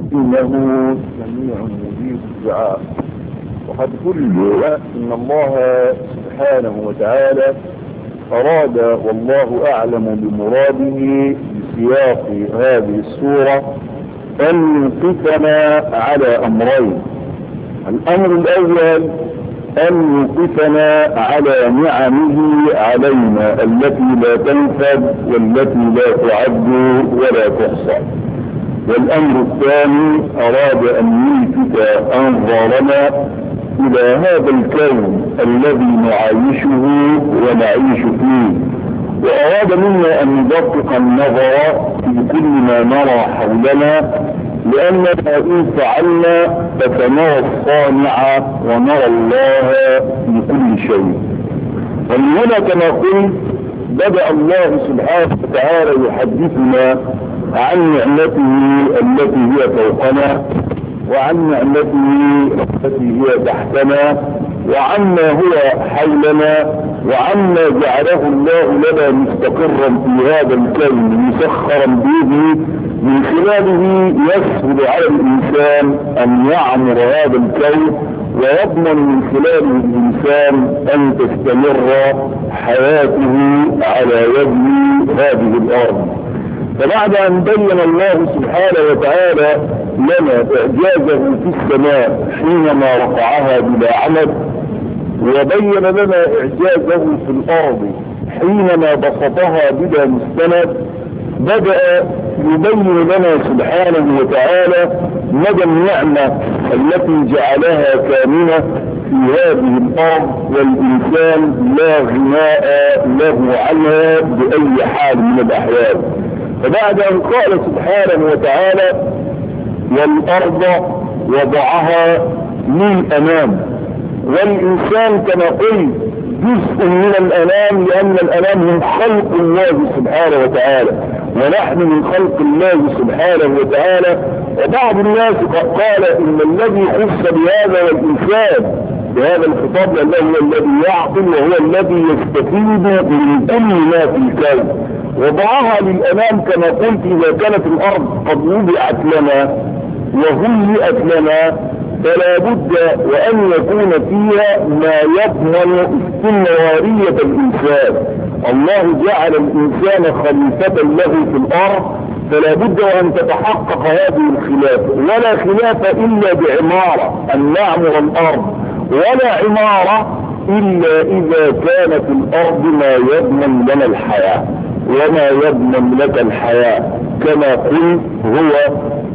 إنه سميع مجيب الدعاء وقد قل إن الله سبحانه وتعالى أراد والله أعلم بمراده بسياق هذه السورة أن يوقفنا على أمرين الأمر الأول أن يوقفنا على نعمه علينا التي لا تنفد والتي لا تعد ولا تحصى والأمر الثاني أراد أن يلفت أنظارنا إلى هذا الكون الذي نعايشه ونعيش فيه وأراد منا أن ندقق النظر في كل ما نرى حولنا لأننا إن فعلنا فسنرى الصانع ونرى الله في كل شيء ومن هنا كما قلت بدأ الله سبحانه وتعالى يحدثنا عن نعمته التي هي فوقنا وعن نعمته التي هي تحتنا وعما هو حولنا وعما جعله الله لنا مستقرا في هذا الكون مسخرا به من خلاله يسهل على الانسان ان يعمر هذا الكون ويضمن من خلاله الانسان ان تستمر حياته على وجه هذه الارض فبعد ان بين الله سبحانه وتعالى لنا اعجازه في السماء حينما رفعها بلا عمد وبين لنا اعجازه في الارض حينما بسطها بلا مستند بدأ يبين لنا سبحانه وتعالى مدى النعمة التي جعلها كامنة في هذه الارض والانسان لا غناء له عنها باي حال من الاحوال فبعد ان قال سبحانه وتعالى والارض وضعها للامام والانسان كما قلت جزء من الانام لان الانام هم خلق الله سبحانه وتعالى ونحن من خلق الله سبحانه وتعالى وبعض الناس قال ان الذي خص بهذا والانسان بهذا الخطاب لانه هو الذي يعقل وهو الذي يستفيد من كل ما في الكون وضعها للامام كما قلت اذا كانت الارض قد وضعت لنا وهيئت لنا فلا بد وان يكون فيها ما يضمن استمرارية الانسان الله جعل الانسان خليفة له في الارض فلا بد وان تتحقق هذه الخلافة ولا خلافة الا بعمارة ان نعمر الارض ولا عمارة الا اذا كانت الارض ما يضمن لنا الحياة وما يضمن لك الحياة كما قلت هو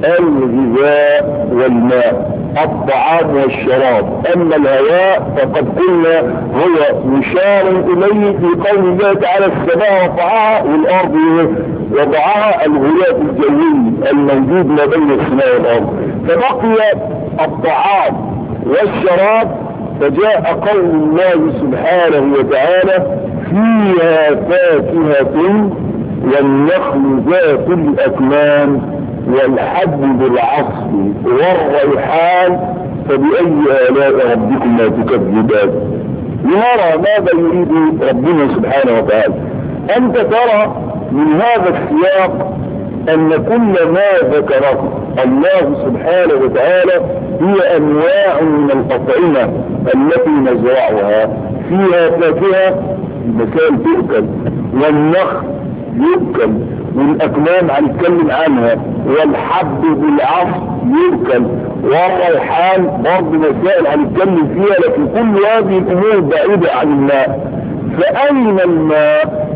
الغذاء والماء الطعام والشراب اما الهواء فقد قلنا هو مشار اليه في قول الله تعالى السماء رفعها والارض وضعها الغلاف الجوي الموجود ما بين السماء والارض فبقي الطعام والشراب فجاء قول الله سبحانه وتعالى فيها فاكهة والنخل ذات الأكمام والحب بالعصف والريحان فبأي آلاء ربكما تكذبان لنرى ماذا يريد ربنا سبحانه وتعالى أنت ترى من هذا السياق أن كل ما ذكره الله سبحانه وتعالى هي أنواع من الأطعمة التي نزرعها فيها فاكهة المكان تؤكل والنخل يؤكل والأكمام هنتكلم عنها والحب بالعصر يؤكل والريحان برضه مسائل هنتكلم فيها لكن كل هذه الأمور بعيدة عن الماء فأين الماء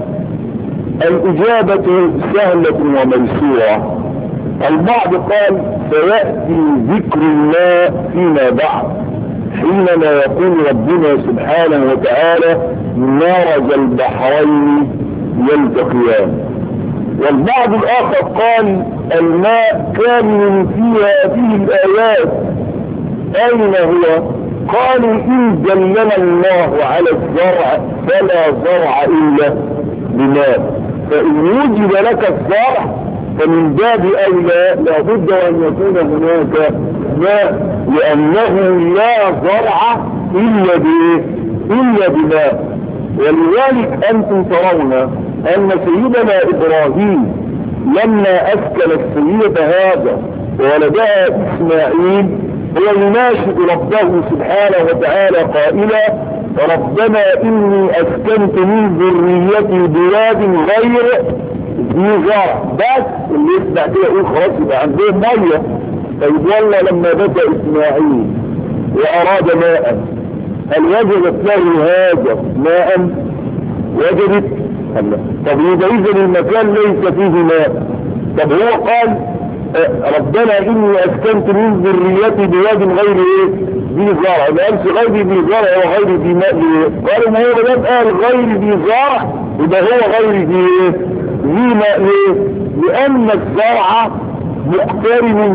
الإجابة سهلة وميسورة البعض قال سيأتي ذكر الماء فيما بعد حينما يقول ربنا سبحانه وتعالى مرج البحرين يلتقيان والبعض الآخر قال الماء كامل في هذه الآيات أين هو قالوا إن دلنا الله على الزرع فلا زرع إلا بماء فإن وجد لك الزرع فمن باب أولى لابد أن يكون هناك ماء لأنه لا زرع إلا بإيه؟ إلا بماء ولذلك أنتم ترون أن سيدنا إبراهيم لما أسكن السيد هذا وولدها اسماعيل هو يناشد ربه سبحانه وتعالى قائلا ربنا اني اسكنت من ذريتي بواد غير ذي زرع بس اللي يسمع كده يقول خلاص يبقى عندهم ميه طيب والله لما بدا اسماعيل واراد ماء هل وجدت له هاجر ماء وجدت هلا طب يبقى اذا المكان ليس فيه ماء طب هو قال ربنا اني اسكنت من ذريتي بواد غير ايه ذي زرع ما قالش غير ذي زرع وغير ذي ماء ليه قالوا ما هو ده قال غير ذي زرع يبقى هو غير ذي ايه ذي ماء ليه لان الزرع مقترن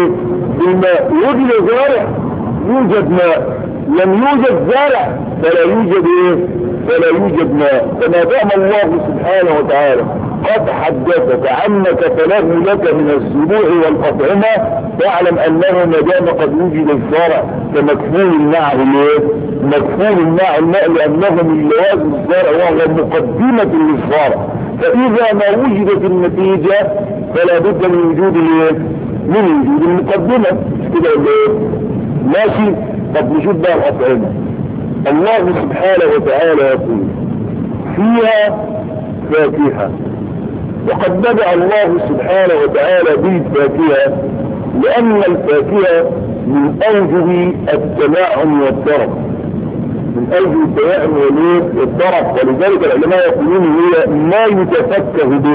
بالماء وجد زرع يوجد ماء لم يوجد زرع فلا يوجد ايه فلا يوجد ماء كما دام الله سبحانه وتعالى قد حدثك عنك فله لك من الزروع والأطعمة فاعلم أنه ما دام قد وجد الزرع كمكفول النعم الايه؟ مكفول الماء الماء لأنه من لوازم الزرع وهو مقدمة للزرع فإذا ما وجدت النتيجة فلا بد من وجود الايه؟ من وجود المقدمة كده ولا ايه؟ ماشي طب نشوف بقى الأطعمة الله سبحانه وتعالى يقول فيها فاكهة وقد بدأ الله سبحانه وتعالى بالفاكهة لأن الفاكهة من أوجه التناعم والطرف من أوجه التناعم والطرف ولذلك العلماء يقولون هي ما يتفكه به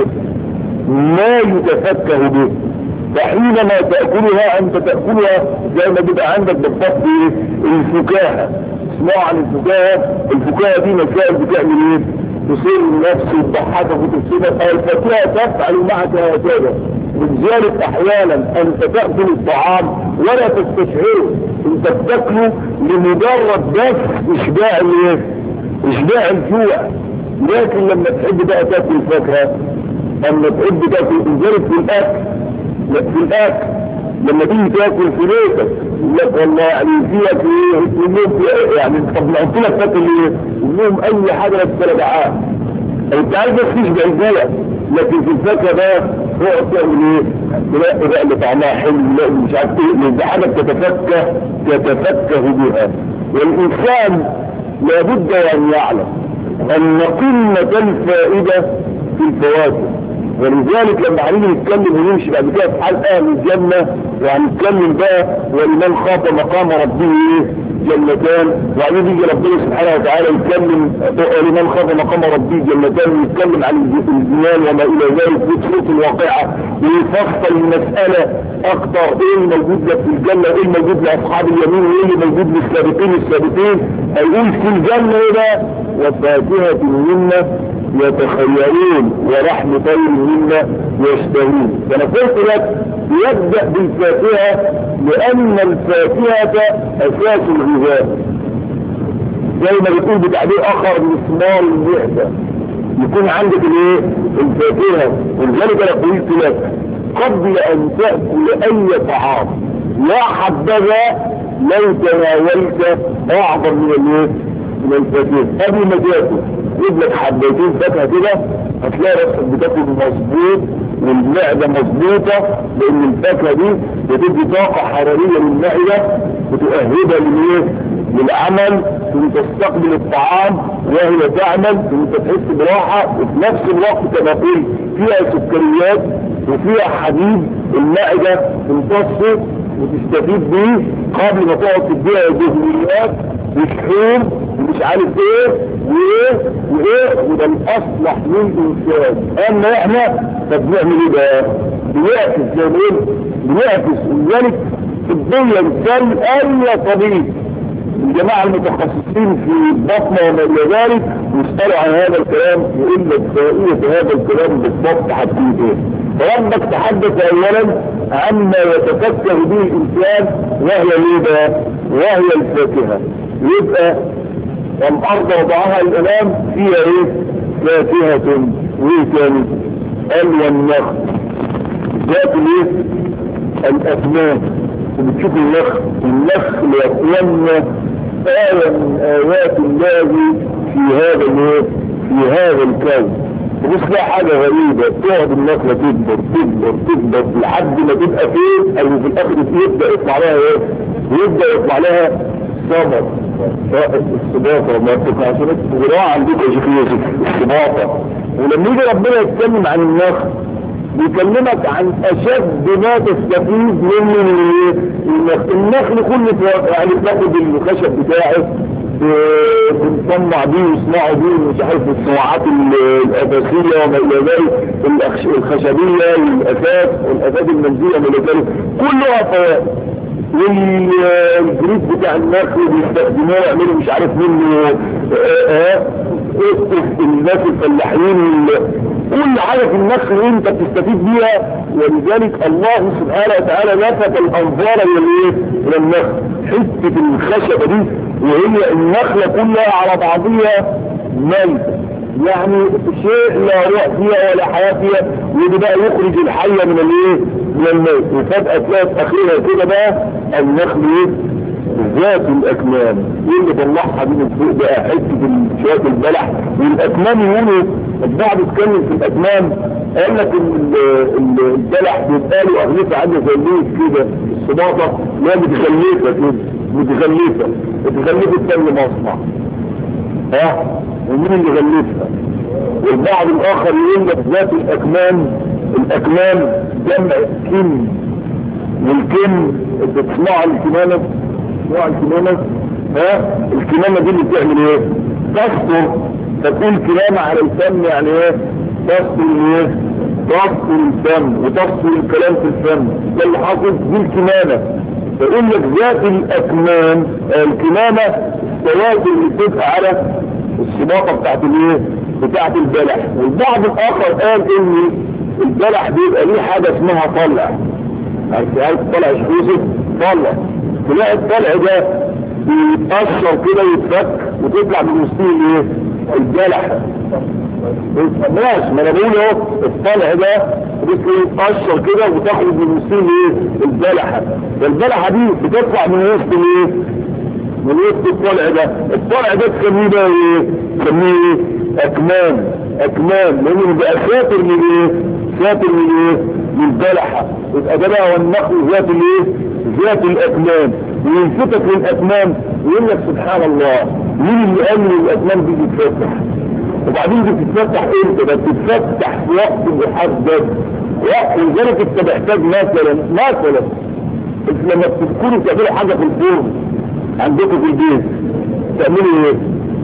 ما يتفكه به فحينما تأكلها أنت تأكلها زي ما بيبقى عندك بالضبط الفكاهة اسمعوا عن الفكاهة الفكاهة دي مسائل بتعمل ايه تصير النفس وتضحكك وتبسطك الفاكهة تفعل معك هكذا لذلك احيانا انت تأكل الطعام ولا تستشعره انت بتاكله لمجرد بس اشباع الايه اشباع الجوع لكن لما تحب بقى تاكل فاكهة لما تحب تاكل لذلك في الاكل في الاكل لما تيجي تاكل في بيتك يقول لك والله يعني فيها في ايه يعني طب نحط لك تاكل ايه؟ يقول لهم اي حاجه بس ثلاث عام انت عايز بس تشبع الجوع لكن في الفاكهه بقى تقعد تعمل ايه؟ تلاقي بقى اللي طعمها حلو لا مش عارف ايه دي حاجه تتفكه تتفكه بها والانسان لابد ان يعلم ان قمه الفائده في الفواكه ولذلك لما هنيجي نتكلم ونمشي بعد كده في حلقه من الجنه وهنتكلم بقى ولمن خاف مقام ربه ايه جنتان وبعدين يجي ربنا سبحانه وتعالى يتكلم لمن خاف مقام ربه جنتان ويتكلم عن الجنان وما الى ذلك وتفوت الواقعه ويفصل المساله اكتر ايه الموجود لك في الجنه وايه الموجود لاصحاب اليمين وايه اللي موجود للسابقين السابقين هيقول في الجنه ايه بقى وفاكهه منا يتخيرون ولحم طير مما يشتهون فانا قلت لك يبدا بالفاكهه لان الفاكهه اساس الغذاء زي ما بتقول بتعبير اخر من ثمار المعده يكون عندك الايه الفاكهه ولذلك انا قلت لك قبل ان تاكل اي طعام يا حبذا لو تناولت اعظم من الايه من الفاكهه قبل ما تاكل يجيب لك حبتين فاكهه كده هتلاقي نفسك بتاكل مظبوط والمعده مظبوطه لان الفاكهه دي بتدي طاقه حراريه للمعده وتؤهبها للايه؟ للعمل ثم تستقبل الطعام وهي تعمل ثم تحس براحه وفي نفس الوقت كما قلت فيها سكريات وفيها حديد المعده تمتصه وتستفيد بيه قبل ما تقعد تديها دهنيات وشحوم ومش عارف ايه وايه وايه وده الاصلح للانسان اما احنا طب نعمل ايه بقى؟ بنعكس زي ما قلت بنعكس ولذلك طبيا كان اي طبيب الجماعة المتخصصين في البطنة وما الى ذلك يسألوا عن هذا الكلام يقول لك فائدة هذا الكلام بالضبط هتكون ايه؟ فربك تحدث اولا عما يتفكر به الانسان وهي ايه بقى؟ وهي الفاكهة يبقى الارض وضعها الامام فيها ايه؟ فاكهة وايه تاني؟ قال والنخل ذات الايه؟ الاسنان وبتشوف النخل النخل يقومنا آية من آيات الله في هذا الايه؟ في هذا الكون تبص لها حاجة غريبة تقعد النخلة تكبر تكبر تكبر لحد ما تبقى فين او في الاخر يبدأ يطلع لها ايه يبدأ يطلع لها ثمر الصباطة ما بتطلع عشان الزراعة عندك يا شيخ يوسف الصباطة ولما يجي ربنا يتكلم عن النخل بيكلمك عن اشد ما تستفيد منه من ايه النخل النخل كله يعني تاخد الخشب بتاعه بنصنع بيه ويصنعوا بيه مش عارف الصناعات الاساسيه وما الى ذلك الخشبيه والاساس والاساس المنزليه وما الى ذلك كلها فوائد والجريد بتاع النخل بيستخدموه يعملوا مش عارف منه اسقف الناس الفلاحين كل حاجة في النخل انت بتستفيد بيها ولذلك الله سبحانه وتعالى لفت الانظار الى الايه الى النخل حتة الخشبة دي وهي النخلة كلها على بعضها ميت يعني شيء لا روح فيها ولا حياة فيها ودي بقى يخرج الحية من الايه من الميت وفجأة تلاقي في اخرها كده بقى النخل ايه ذات الاكمام ايه اللي طلعها دي من فوق بقى حته شويه البلح والاكمام يقولوا البعض اتكلم في الاكمام قال لك البلح بيبقى له اغلفه عامله زي الليل كده الصباطه لا متغلفه كده متغلفه متغلفه تاني مصنع ها ومين اللي غلفها والبعض الاخر يقول لك ذات الاكمام الاكمام جمع كم والكم بتصنع الكمامه نوع الكمامة ها الكمامة دي اللي بتعمل ايه تسطر تكون كمامة على الفم يعني ايه تسطر ايه تسطر الفم وتسطر الكلام في الفم ده اللي حاصل دي الكمامة فيقول لك ذات الاكمام الكمامة السواد اللي بتبقى على الصباطة بتاعت الايه بتاعت البلح والبعض الاخر قال ان البلح بيبقى ليه حاجة اسمها طلع عارف طلع شخوصي طلع تلاقي الطلع ده بيتقشر كده ويتفك وتطلع من وسطيه ايه الجلح ماشي ما انا بقول اهو الطلع ده بيتقشر كده وتاخد من وسطيه ايه الجلحه الجلحه دي بتطلع من وسط الايه من وسط الطلع ده الطلع ده تسميه بقى ايه تسميه ايه اكمام اكمام لانه بيبقى ساتر من ايه ساتر من ايه من الجلحه يبقى ده بقى والنخل ذات الايه ذات الاكمام وينفتك للاكمام ويقول لك سبحان الله مين اللي قال ان الاكمام دي بتتفتح وبعدين دي بتتفتح امتى ده بتتفتح في وقت محدد وقت لذلك انت محتاج مثلا مثلا انت لما بتكونوا تعملوا حاجه في الفرن عندكم في البيت تعملوا ايه؟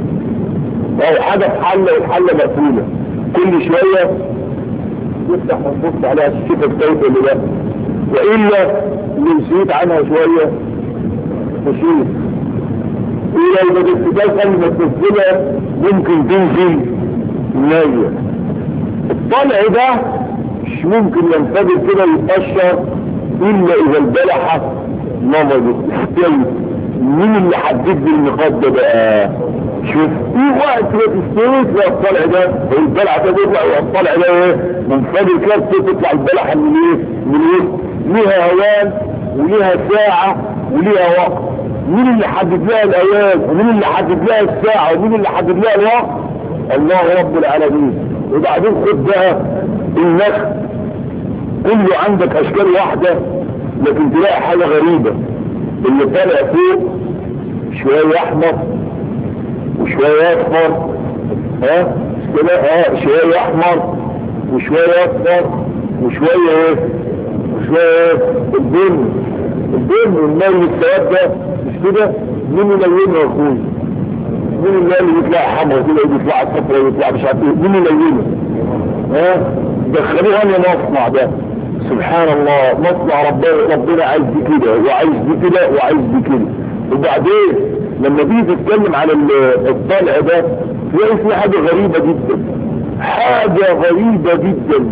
او حاجه في حله والحله مقفوله كل شويه تفتح وتبص عليها تشوفها كويس ولا لا والا لو نسيت عنها شويه تشوف ولو ما تفتكرش قبل ما تنزلها ممكن تنزل نية الطلع ده مش ممكن ينفجر كده ويتقشر الا اذا البلحة نضجت استوت مين اللي حدد لي النقاط ده بقى شوف في وقت ما تستويت لا الطلع ده البلحة ده تطلع والطلع ده ايه منفجر كده تطلع البلحة من ايه من ايه ليها هوان وليها ساعة وليها وقت مين اللي حدد لها الايام ومين اللي حدد لها الساعة ومين اللي حدد لها الوقت الله رب العالمين وبعدين خد بقى النخل كله عندك اشكال واحدة لكن تلاقي حاجة غريبة اللي طالع فوق شوية احمر وشوية اصفر ها كده اه شوية احمر وشوية اصفر وشوية ايه وشوية ايه البن البن والمال السواد ده مش كده مين يلونه يا اخوي مين اللي اللي يطلع حمر كده يطلع صفرا ويطلع مش عارف ايه مين يلونه ها دخلوها لنا مصنع ده سبحان الله مصنع ربنا ربنا عايز دي كده وعايز دي كده وعايز دي كده وبعدين لما تيجي تتكلم على الطلع ده تلاقي في حاجه غريبه جدا حاجه غريبه جدا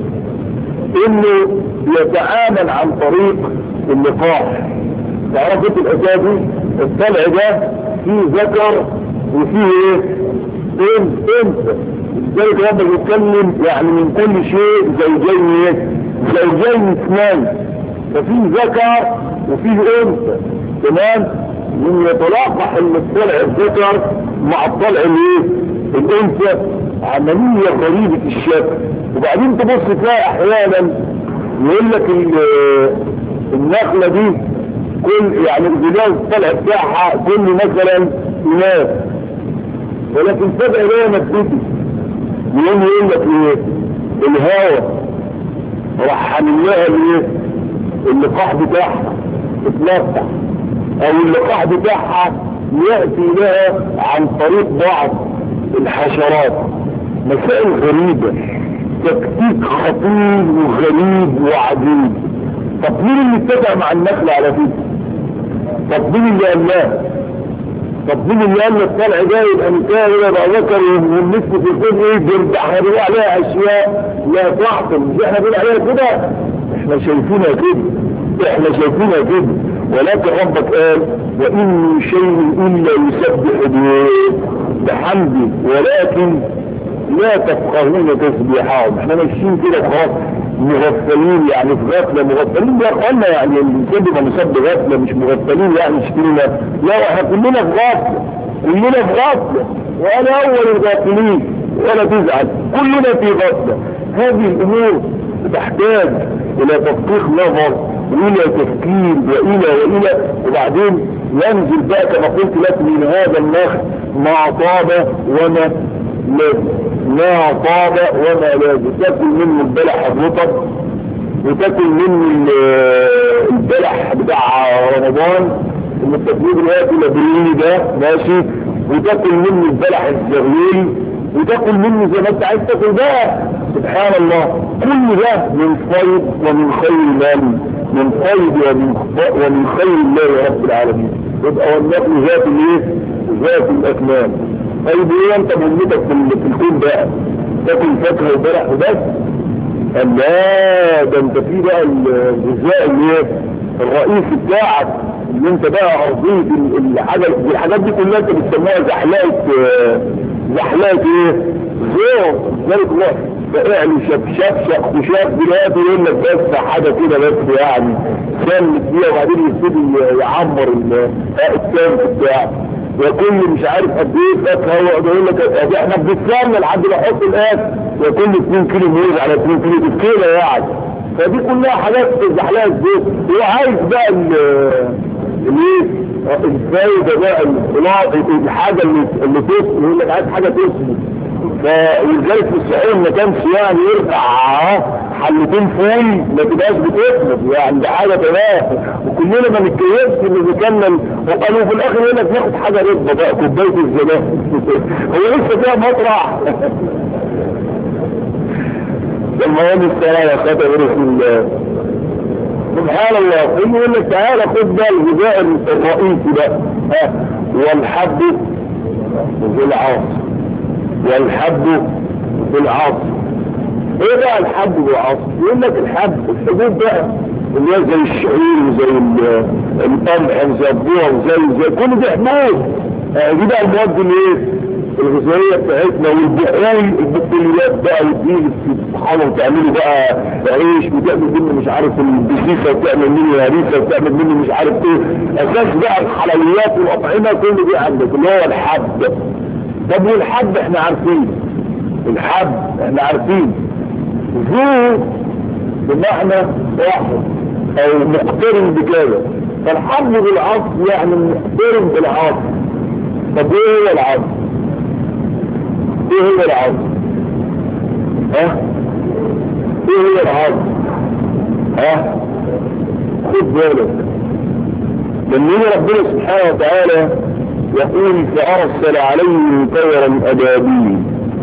انه يتعامل عن طريق اللقاح تعرفوا انت الاساس دي الطلع ده فيه ذكر وفيه ايه انت انت ازاي ربنا بيتكلم يعني من كل شيء زوجين ايه زوجين اثنين ففيه ذكر وفيه انثى تمام من يتلاقح الطلع الذكر مع الطلع الايه الانثى عملية غريبة الشكل وبعدين تبص تلاقي احيانا يقول لك النخلة دي كل يعني الجدال الطلع بتاعها كل مثلا ناس ولكن فجأة لا نبتدي يقوم يقول لك ايه الهواء راح حامل لها الايه اللقاح بتاعها اتلفح او اللقاح بتاعها يأتي لها عن طريق بعض الحشرات مسائل غريبة تكتيك خطير وغريب وعجيب طب مين اللي اتفق مع النخل على كده طب مين اللي قال لها طب مين اللي قال الطلع ده يبقى نكايه يبقى ذكر والنسبة في الكون ايه جرد احنا بنقول عليها اشياء لا تعقل مش احنا بنقول عليها كده احنا شايفينها كده احنا شايفينها كده ولكن ربك قال وإن شيء إلا يسبح بحمده ولكن لا تفقهون تسبيحهم احنا ماشيين كده خلاص مغفلين يعني في غفلة مغفلين يا اخوانا يعني الانسان بيبقى مسبب غفلة مش مغفلين يعني شكلنا لا احنا كلنا في غفلة كلنا في غفلة وانا اول الغافلين ولا تزعل كلنا في غفلة هذه الامور تحتاج الى تدقيق نظر والى تفكير والى والى وبعدين ينزل بقى كما قلت لك من هذا النخل ما طاب وما لازم ما طاب وما لازم تاكل منه البلح الرطب وتاكل منه البلح بتاع رمضان اللي التكليف دلوقتي الابريلي ده ماشي وتاكل منه البلح الزغلول وتاكل منه زي ما انت عايز تاكل بقى سبحان الله كل ده من فيض ومن خير من من فيض ومن ومن خير الله رب العالمين يبقى والنقل ذات الايه؟ ذات الاكمام طيب ايه انت مهمتك في في الكون بقى؟ تاكل فاكهه وبلح وبس؟ قال لا ده انت في بقى الغذاء اللي ايه؟ الرئيس بتاعك اللي انت بقى ارضيه الحاجه الحاجات دي كلها انت بتسميها زحلقه زحلقه ايه؟ زور ذلك الله فاعلي شفشف خشاف دلوقتي يقول لك بس حاجه كده بس يعني سلك فيها وبعدين يبتدي يعمر التانك بتاعه وكل مش عارف قد ايه فاكهه ويقعد يقول لك احنا بنستنى لحد ما احط الاكل وكل 2 كيلو موز على 2 كيلو بالكيلو يعني فدي كلها حاجات زحلقه الزيت هو عايز بقى الايه الفايده بقى الحاجه اللي اللي تسمي يقول لك عايز حاجه تسمي فولذلك في الصحيح ما كانش يعني يرفع حلتين فول ما تبقاش بتسند يعني ده حاجه تمام وكلنا ما نتكيفش ان اذا كان وقالوا في الاخر يقول لك ناخد حاجه ربه بقى كوبايه الزمان هو لسه فيها مطرح المهم السلام يا خاطر رسول الله سبحان الله فيجي يقول لك تعالى خد بقى الغذاء الرئيسي بقى ها والحب في العصر والحب في العصر ايه بقى الحب والعصر يقول لك الحب الحبوب بقى اللي هي زي الشعير وزي القمح وزي الذره وزي زي كل دي حبوب آه دي بقى المواد اللي ايه الغذائيه بتاعتنا والبقول البقوليات بقى والدين تطحنوا وتعملوا بقى عيش وتعمل منه مش عارف البسيسه وتعمل منه هريسه وتعمل منه مش عارف ايه اساس بقى الحلويات والاطعمه كل دي عندك اللي هو الحب طب والحب احنا عارفين الحب احنا عارفين ذو بمعنى واحد او مقترن بكذا فالحب بالعصر يعني مقترن بالعصر طب ايه هو العصر ايه هو العصر ها ايه هو العصر ها خد بالك لان ربنا سبحانه وتعالى يقول فأرسل عليهم طيرا أبابيل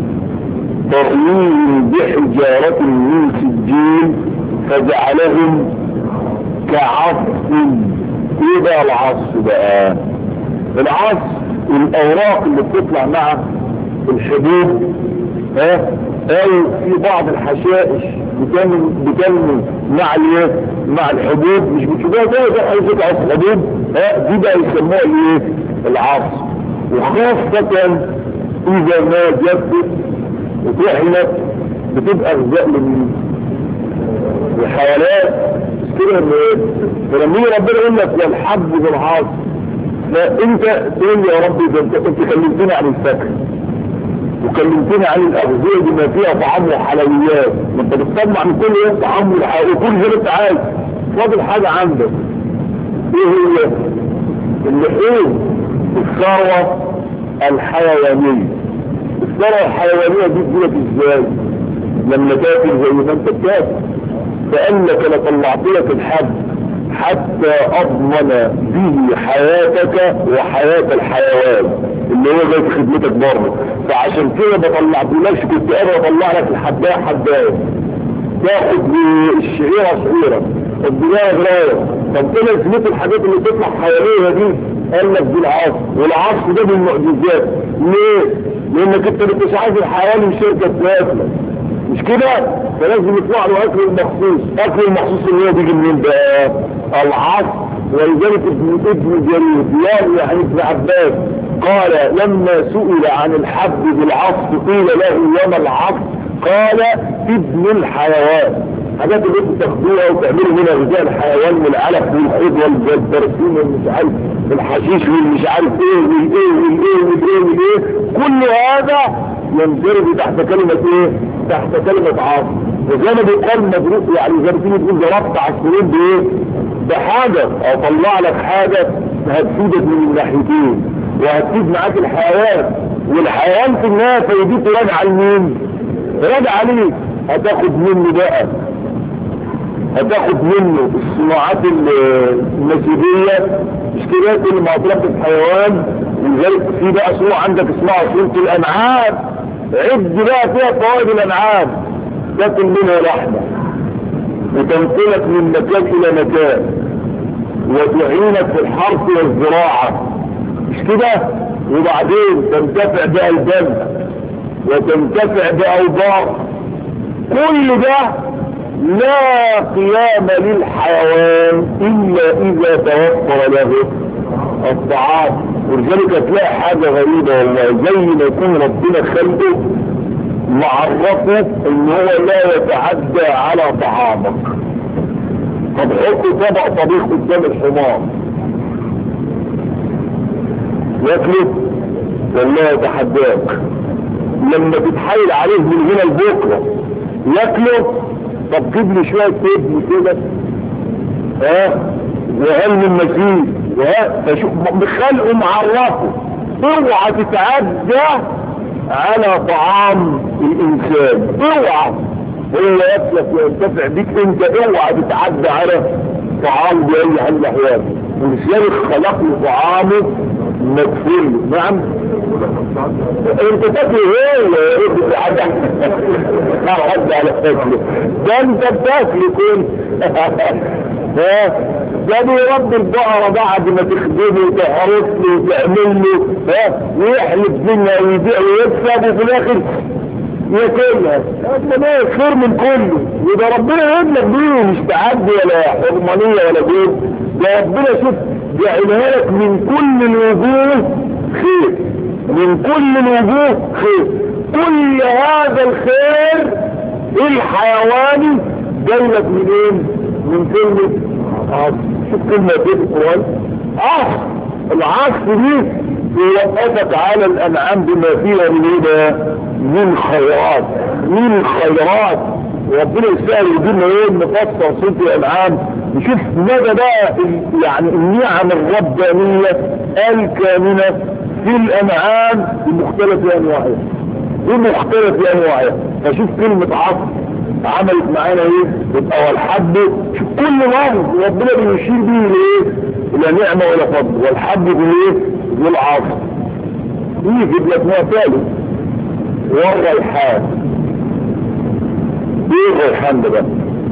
ترميهم بحجارة من سجين فجعلهم كعصف ايه بقى العصف بقى العصف الاوراق اللي بتطلع مع الحبوب ها او في بعض الحشائش بتنمو بتنمو مع الايه مع الحبوب مش بتشوفوها زي زي حاجه عصف حبوب ها دي بقى يسموها الايه العصر وخاصة اذا ما جفت وطحنت بتبقى غذاء للمين الحيوانات كده فلما يجي ربنا يقول لك والحب بالعصر لا انت تقول يا ربي ده انت كنت كلمتني عن الفاكهه وكلمتني عن الاغذية بما فيها طعام وحلويات انت بتطمع من كل يوم طعام وحلويات وكل زي انت عايز فاضل حاجة عندك ايه هي اللحوم الثروة الحيوانية الثروة الحيوانية دي تجيلك ازاي لما تاكل زي ما انت بتاكل فقال لك انا طلعت لك الحب حتى اضمن به حياتك وحياة الحيوان اللي هو زي في خدمتك بره فعشان كده ما طلعتلكش كنت قادر اطلع لك الحبايه حبايه تاخد الشعيرة شعيرة الدنيا غلاية طب كده سميت الحاجات اللي تطلع حواليها دي قال لك دي العصر والعصر ده من المعجزات ليه؟ لانك انت مش عايز الحيوان شركة تاكلك مش كده فلازم يطلع له اكل المخصوص اكل المخصوص اللي هو بيجي منين بقى العصر ولذلك ابن ابن جرير يعني ابن عباس قال لما سئل عن الحب بالعصر قيل له وما العصر قال ابن الحيوان حاجات اللي انتوا تاخدوها وتعملوا منها غذاء الحيوان والعلف والخيط والبرسيم والمش عارف الحشيش والمش عارف ايه والايه والايه والايه والايه كل هذا يندرج تحت كلمة ايه تحت كلمة عاصم وزي ما بيقال مدروس يعني زي ما تيجي تقول ضربت عصفورين بايه بحاجة او طلع لك حاجة هتفيدك من الناحيتين وهتفيد معاك الحيوان والحيوان في النهاية فيديك راجع لمين راجع عليك هتاخد منه بقى هتاخد منه الصناعات النسيبية اشتريات اللي معطلات الحيوان ولذلك في بقى صنوع عندك اسمها صورة الانعام عد بقى فيها فوائد الانعام تاكل منها لحمة وتنقلك من مكان الى مكان وتعينك في الحرث والزراعة مش كده وبعدين تنتفع بألبان وتنتفع بأوضاع كل ده لا قيام للحيوان إلا إذا توفر له الطعام ولذلك هتلاقي حاجة غريبة والله زي ما يكون ربنا خلقه معرفه ان هو لا يتعدى على طعامك طب حط طبق طبيخ قدام الحمار ياكله والله يتحداك لما تتحايل عليه من هنا لبكره ياكله طب جيب لي شويه تبني كده ها وهل من مزيد ها فشوف بخلقه معرفه اوعى تتعدى على طعام الانسان اوعى هو يطلق وينتفع بيك انت اوعى تتعدى على طعام باي حال الاحوال ولذلك خلق له طعامه مدفول نعم انت تاكل ايه ولا حد حد على تاكله ده انت بتاكله كل ها ده بيربي البقرة بعد ما تخدمه وتحرس له وتعمل له ها ويحلف منها ويبيع ويكسب وفي الاخر ياكلها ده ايه خير من كله وده ربنا يبلغ بيه مش تعدي ولا حرمانية ولا جيد ده ربنا شوف جعلها لك من كل الوجوه خير من كل الوجوه خير كل هذا الخير الحيواني جاي لك منين من كلمة عصر شوف كلمة دي في القرآن عصر العصر دي يوقفك على الانعام بما فيها من ايه بقى من خيرات من خيرات ربنا يسأل يجينا ايه نفسر صوت الانعام نشوف ماذا بقى يعني النعم الربانية الكامنة في الانعام بمختلف انواعها بمختلف انواعها فشوف كلمة عصر عملت معانا ايه يبقى والحب شوف كل لفظ ربنا بيشير بيه لايه الى نعمة ولا فضل والحب بالايه بالعصر يجيب لك ما ثالث والريحان ايه الريحان ده بقى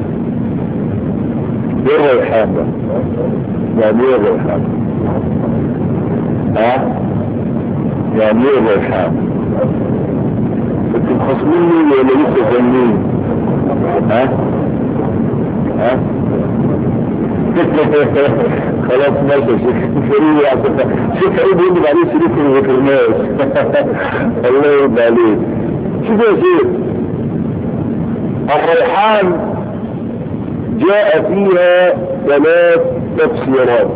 ايه الريحان ده يعني ايه الريحان ها يعني ايه الريحان انتوا مخصمين ولا لسه فاهمين ها ها خلاص ماشي يا شيخ فريد يا شيخ فريد يقول لي عليه شريك ما ذكرناش الله يرضى عليك شوف يا شيخ الريحان جاء فيها ثلاث تفسيرات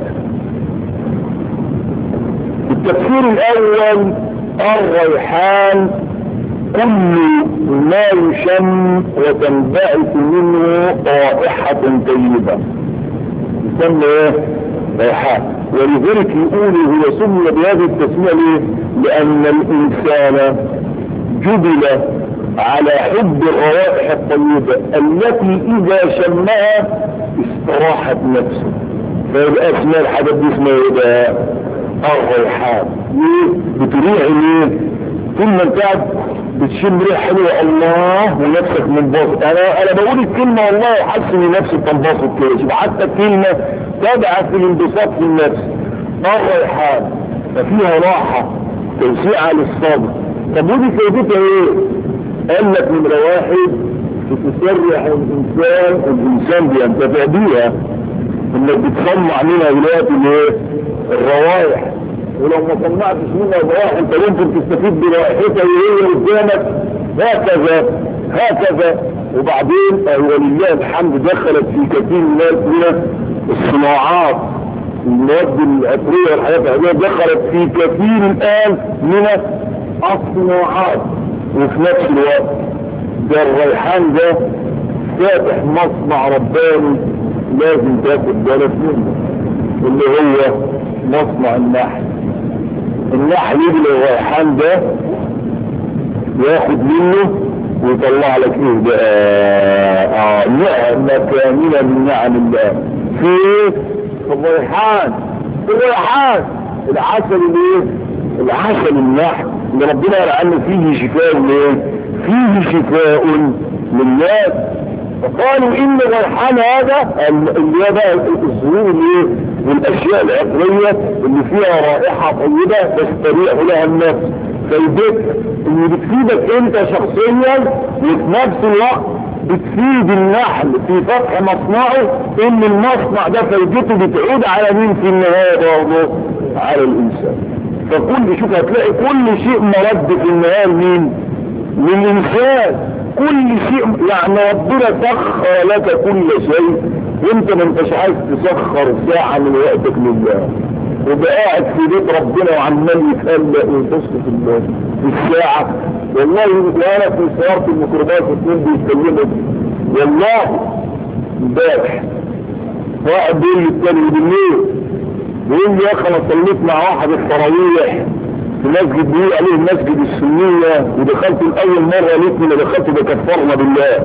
التفسير الاول الريحان كل ما يشم وتنبعث منه رائحة طيبة يسمى ايه رائحات ولذلك يقول هو سمي بهذه التسمية ليه لان الانسان جبل على حب الروائح الطيبة التي اذا شمها استراحت نفسه فيبقى اسمها الحاجات دي اسمها ايه ده الريحان ليه بتريح ليه طول ما انت قاعد بتشم ريحه حلوه الله ونفسك منبسط انا انا بقول الكلمه والله وحاسس ان نفسي بتنبسط كده شوف حتى الكلمه تبعث في الانبساط في النفس الريحان ففيها راحه توسيعه للصدر طب ودي فايدتها ايه؟ قال لك نمره واحد بتسرح الانسان الانسان بينتفع بيها انك بتصنع منها دلوقتي الايه؟ الروائح ولو ما صنعتش منها الروائح انت ممكن تستفيد برائحتها وهي قدامك هكذا هكذا وبعدين ولله الحمد دخلت في كثير من الصناعات المواد العطرية والحاجات العادية دخلت في كثير الآن من الصناعات وفي نفس الوقت ده الريحان ده فاتح مصنع رباني لازم تاخد بالك منه اللي هو مصنع النحل النحل يجي للريحان ده ياخد منه ويطلع لك ايه ده اه نعمة كاملة من نعم الله في ايه؟ في الريحان في الريحان العسل الايه؟ العسل النحل اللي ربنا قال عنه فيه شفاء ليه؟ فيه شفاء للناس فقالوا ان الريحان هذا اللي هو بقى الزهور الايه؟ والاشياء العطرية اللي فيها رائحة طيبة تستريح لها النفس فايدتك اللي بتفيدك انت شخصيا وفي نفس الوقت بتفيد النحل في فتح مصنعه ان المصنع ده فايدته بتعود على مين في النهاية برضه على الانسان فكل شوف هتلاقي كل شيء مرد في النهاية لمين للانسان كل شيء يعني ربنا سخر لك كل شيء وانت ما انتش عايز تسخر ساعة من وقتك لله وبقى قاعد في بيت ربنا وعمال يتقلق ويبص في في الساعة والله وانا في سيارة الميكروباص اثنين بيتكلموا والله امبارح واحد بيقول لي التاني بالليل بيقول لي يا اخي انا صليت مع واحد التراويح في مسجد بيقول عليه المسجد السنية ودخلت الاول مرة لقيتني ما دخلت بكفرنا بالله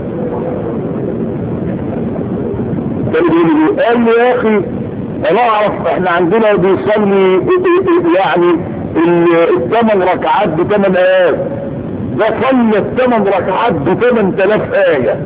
التاني بيقول لي قال لي يا اخي انا اعرف احنا عندنا بيصلي يعني الثمان ركعات بثمان ايات ده صلى الثمان ركعات بثمان تلاف اية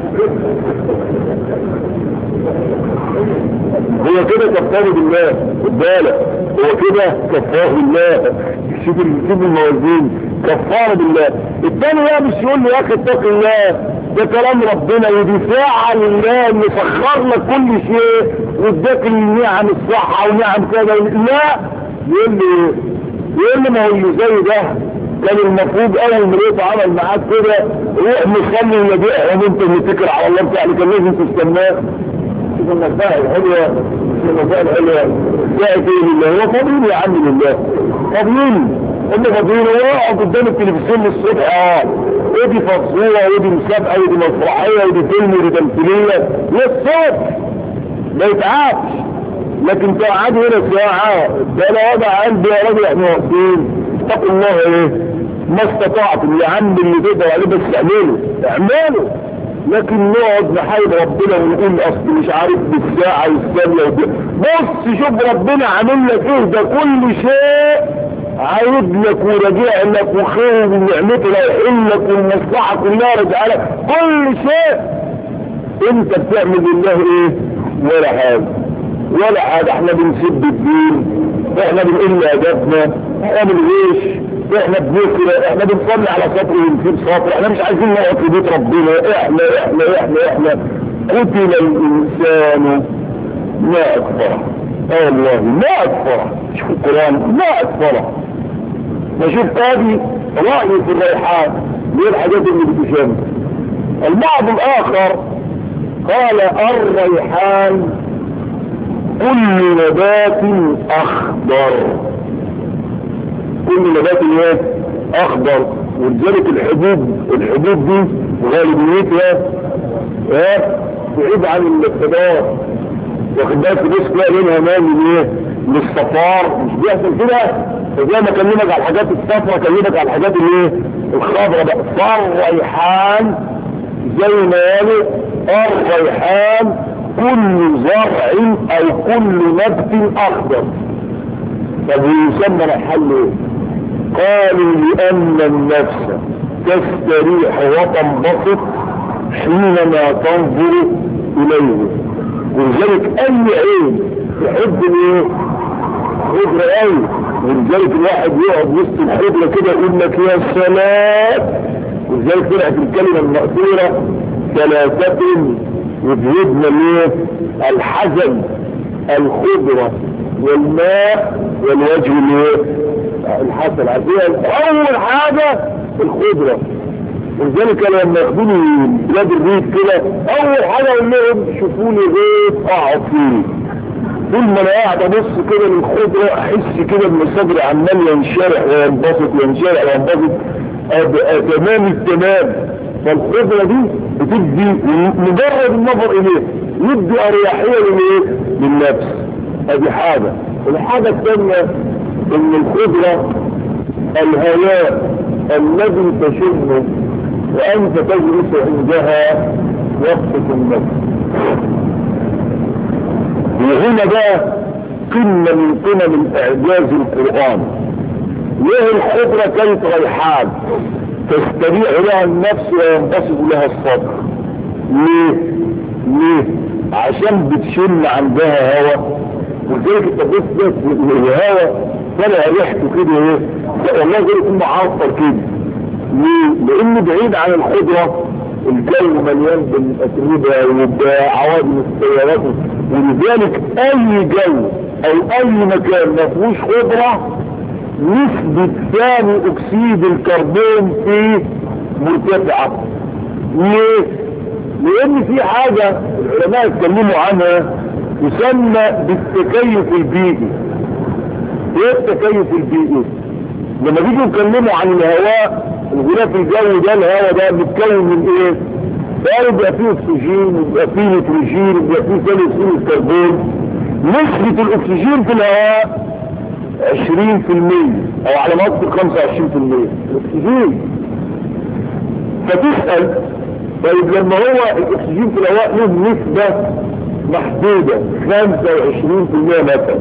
هو كده كفاره بالله خد بالك هو كده كفاره بالله شوف شوف الموازين كفاره بالله الثاني بقى مش يقول لي يا اخي اتق الله ده كلام ربنا ودفاع لله اللي سخر لك كل شيء واداك النعم الصحة ونعم كذا لا يقول لي يقول لي ما هو اللي زي ده كان المفروض اول ما لقيته عمل معاك كده روح مصلي ويبيعهم وانت متكر على الله بتاعك كان لازم تستناه شوف المسائل الحلوه شوف المسائل الحلوه ساعة ايه لله هو فاضيين يا عم لله فاضيين هم فاضيين هو يقعد قدام التلفزيون الصبح اه ودي فصولة ودي مسابقة ودي مسرحية ودي فيلم ودي تمثيلية للصبح ما يتعبش لكن تقعدوا هنا ساعة ده انا وضع عندي يا راجل احنا واقفين اتقوا الله ايه ما استطعتم يا عم اللي تقدر عليه بس اعمله اعمله لكن نقعد نحايد ربنا ونقول اصل مش عارف بالساعة والثانية بص شوف ربنا عامل لك ايه ده كل شيء عايد لك وراجع لك وخير ونعمته رايحين لك والمصلحة كلها راجعه لك كل شيء انت بتعمل لله ايه ولا حاجة ولا حاجة احنا بنسب الدين احنا بنقل ادابنا احنا بنغيش احنا بنسرق احنا بنصلي على سطر ونسيب سطر احنا مش عايزين نقعد في بيت ربنا احنا احنا احنا احنا قتل الانسان ما اكبره اه والله ما اكبره شوف القرآن ما اكبره نشوف ادي رأي في الريحان دي الحاجات اللي بتشم البعض الاخر قال الريحان كل نبات اخضر كل نبات ايه اخضر ولذلك الحبوب الحبوب دي غالبيتها ها بعيد عن الخضار واخد بالك الناس تلاقي منها مال من ايه؟ من الصفار مش بيحصل كده فزي ما اكلمك على الحاجات الصفراء اكلمك على الحاجات اللي ايه؟ الخضراء بقى فالريحان زي ما قالوا الريحان كل زرع او كل نبت اخضر طب يسمى الحل ايه؟ قالوا لان النفس تستريح وتنبسط حينما تنظر اليه ولذلك اي عين تحب الايه خضرة قوي ولذلك الواحد يقعد وسط الخضرة كده يقول لك يا سلام ولذلك طلعت الكلمة المأثورة ثلاثة يذهبن الايه الحزن الخضرة والماء والوجه الايه الحسن عارفين اول حاجة الخضرة ولذلك لما ياخدوني بلاد الريف كده اول حاجه اقول لهم شوفوني غيط اقعد فيه طول ما انا قاعد ابص كده للخضره احس كده ان صدري عمال ينشرح وينبسط وينشرح وينبسط ابقى تمام التمام فالخضره دي بتدي مجرد النظر اليه يدي اريحيه للايه؟ للنفس ادي حاجه الحاجه الثانيه ان الخضره الهواء الذي تشمه وأنت تجلس عندها وقت النفس وهنا بقى قمة من قمم إعجاز القرآن ليه الخضرة كانت ريحان تستريح لها النفس وينبسط لها الصدر ليه؟ ليه؟ عشان بتشم عندها هواء وزيك انت بص الهواء طلع ريحته كده ايه والله زي يكون معطر كده ليه؟ لانه بعيد عن الخضرة الجو مليان بالاتربة وبعوادم السيارات ولذلك اي جو او اي مكان ما فيهوش خضرة نسبة ثاني اكسيد الكربون فيه مرتفعة ليه؟ لان في حاجة العلماء اتكلموا عنها يسمى بالتكيف البيئي ايه التكيف البيئي لما بيجوا يتكلموا عن الهواء الغلاف الجوي ده الهواء ده بيتكون من ايه قالوا بيبقى فيه اكسجين وبيبقى فيه نيتروجين وبيبقى فيه ثاني اكسيد الكربون نسبة الاكسجين في الهواء 20% او على مصر 25% الاكسجين فتسأل طيب لما هو الاكسجين في الهواء له نسبة محدودة 25% مثلا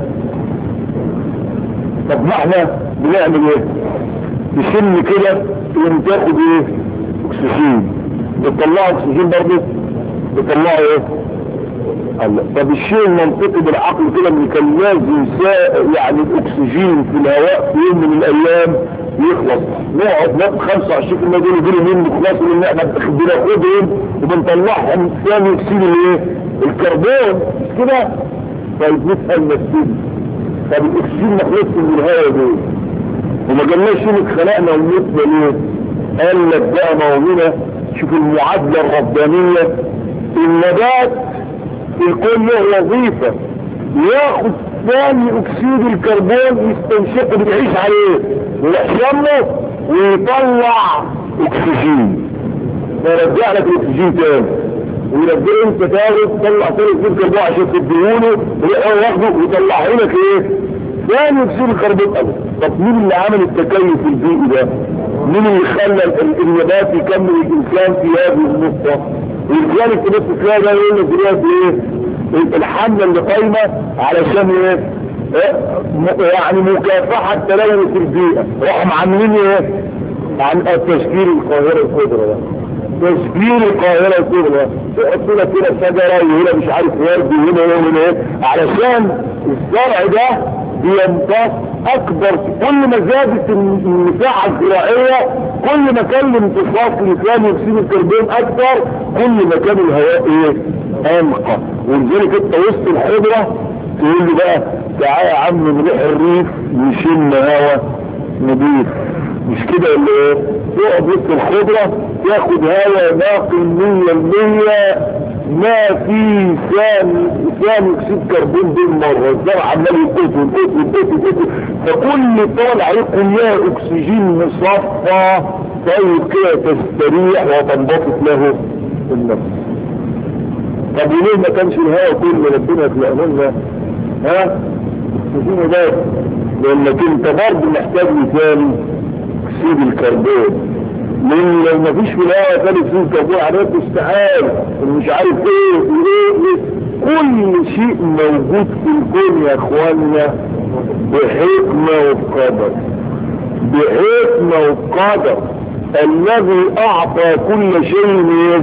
طب ما احنا بنعمل ايه نشم كده تقوم تاخد ايه اكسجين بتطلعوا اكسجين برضه بتطلعوا ايه الله طب الشيء المنطقي بالعقل كده ان كان لازم يعني الاكسجين في الهواء في يوم من الايام يخلص نقعد ناخد 25% دول يجيلوا منه يخلصوا لان احنا بناخدهم وبنطلعهم ثاني اكسيد الايه الكربون مش كده طيب نسال نفسنا طب الاكسجين ما خلصش من الهواء دول وما جالناش يوم اتخلقنا وموتنا ليه قال لك بقى مولانا شوف المعادله الربانيه النبات الكل له وظيفه ياخد ثاني اكسيد الكربون يستنشقه بيعيش عليه ويحشمه ويطلع اكسجين فيرجع لك الاكسجين تاني ويرجعه انت تاخد تطلع ثاني اكسيد الكربون عشان تديهوله ويقعد ياخده ويطلعه لك ايه ثاني اكسيد الكربون أول. طب مين اللي عمل التكيف البيئي ده مين اللي خلى النبات يكمل الانسان في هذه النقطه ولذلك في نفس الكلام ده يقول لك دلوقتي ايه الحملة اللي قايمة علشان ايه يعني مكافحة تلوث البيئة راحوا عاملين ايه عن تشكيل القاهرة الكبرى ده تشكيل القاهرة الكبرى يحط لك كده شجرة وهنا مش عارف ورد وهنا وهنا ايه علشان الزرع ده بيمتص اكبر كل ما زادت المساحة الزراعية كل ما كان الامتصاص لثاني اكسيد الكربون اكثر كل ما كان الهواء ايه انقى ولذلك انت وسط الحضرة تقول لي بقى تعالى يا عم نروح الريف نشم هواء نضيف مش كده ولا ايه تقعد وسط الخضرة تاخد هواء ناقي المية المية ما في ثاني ثاني اكسيد كربون بالمرة الزرع عمال يقوت ويقوت ويقوت ويقوت فكل طالع عليه كلها اكسجين مصفى طيب كده تستريح وتنبسط له النفس طب وليه ما كانش الهواء كله ربنا يخلقه لنا ها تشوفوا ده لانك انت برضه محتاج مثال اكسيد الكربون لان لو ما فيش في الهواء ثاني اكسيد الكربون عليك استحال مش عارف ايه وايه كل شيء موجود في الكون يا اخواننا بحكمة وبقدر بحكمة وبقدر الذي اعطى كل شيء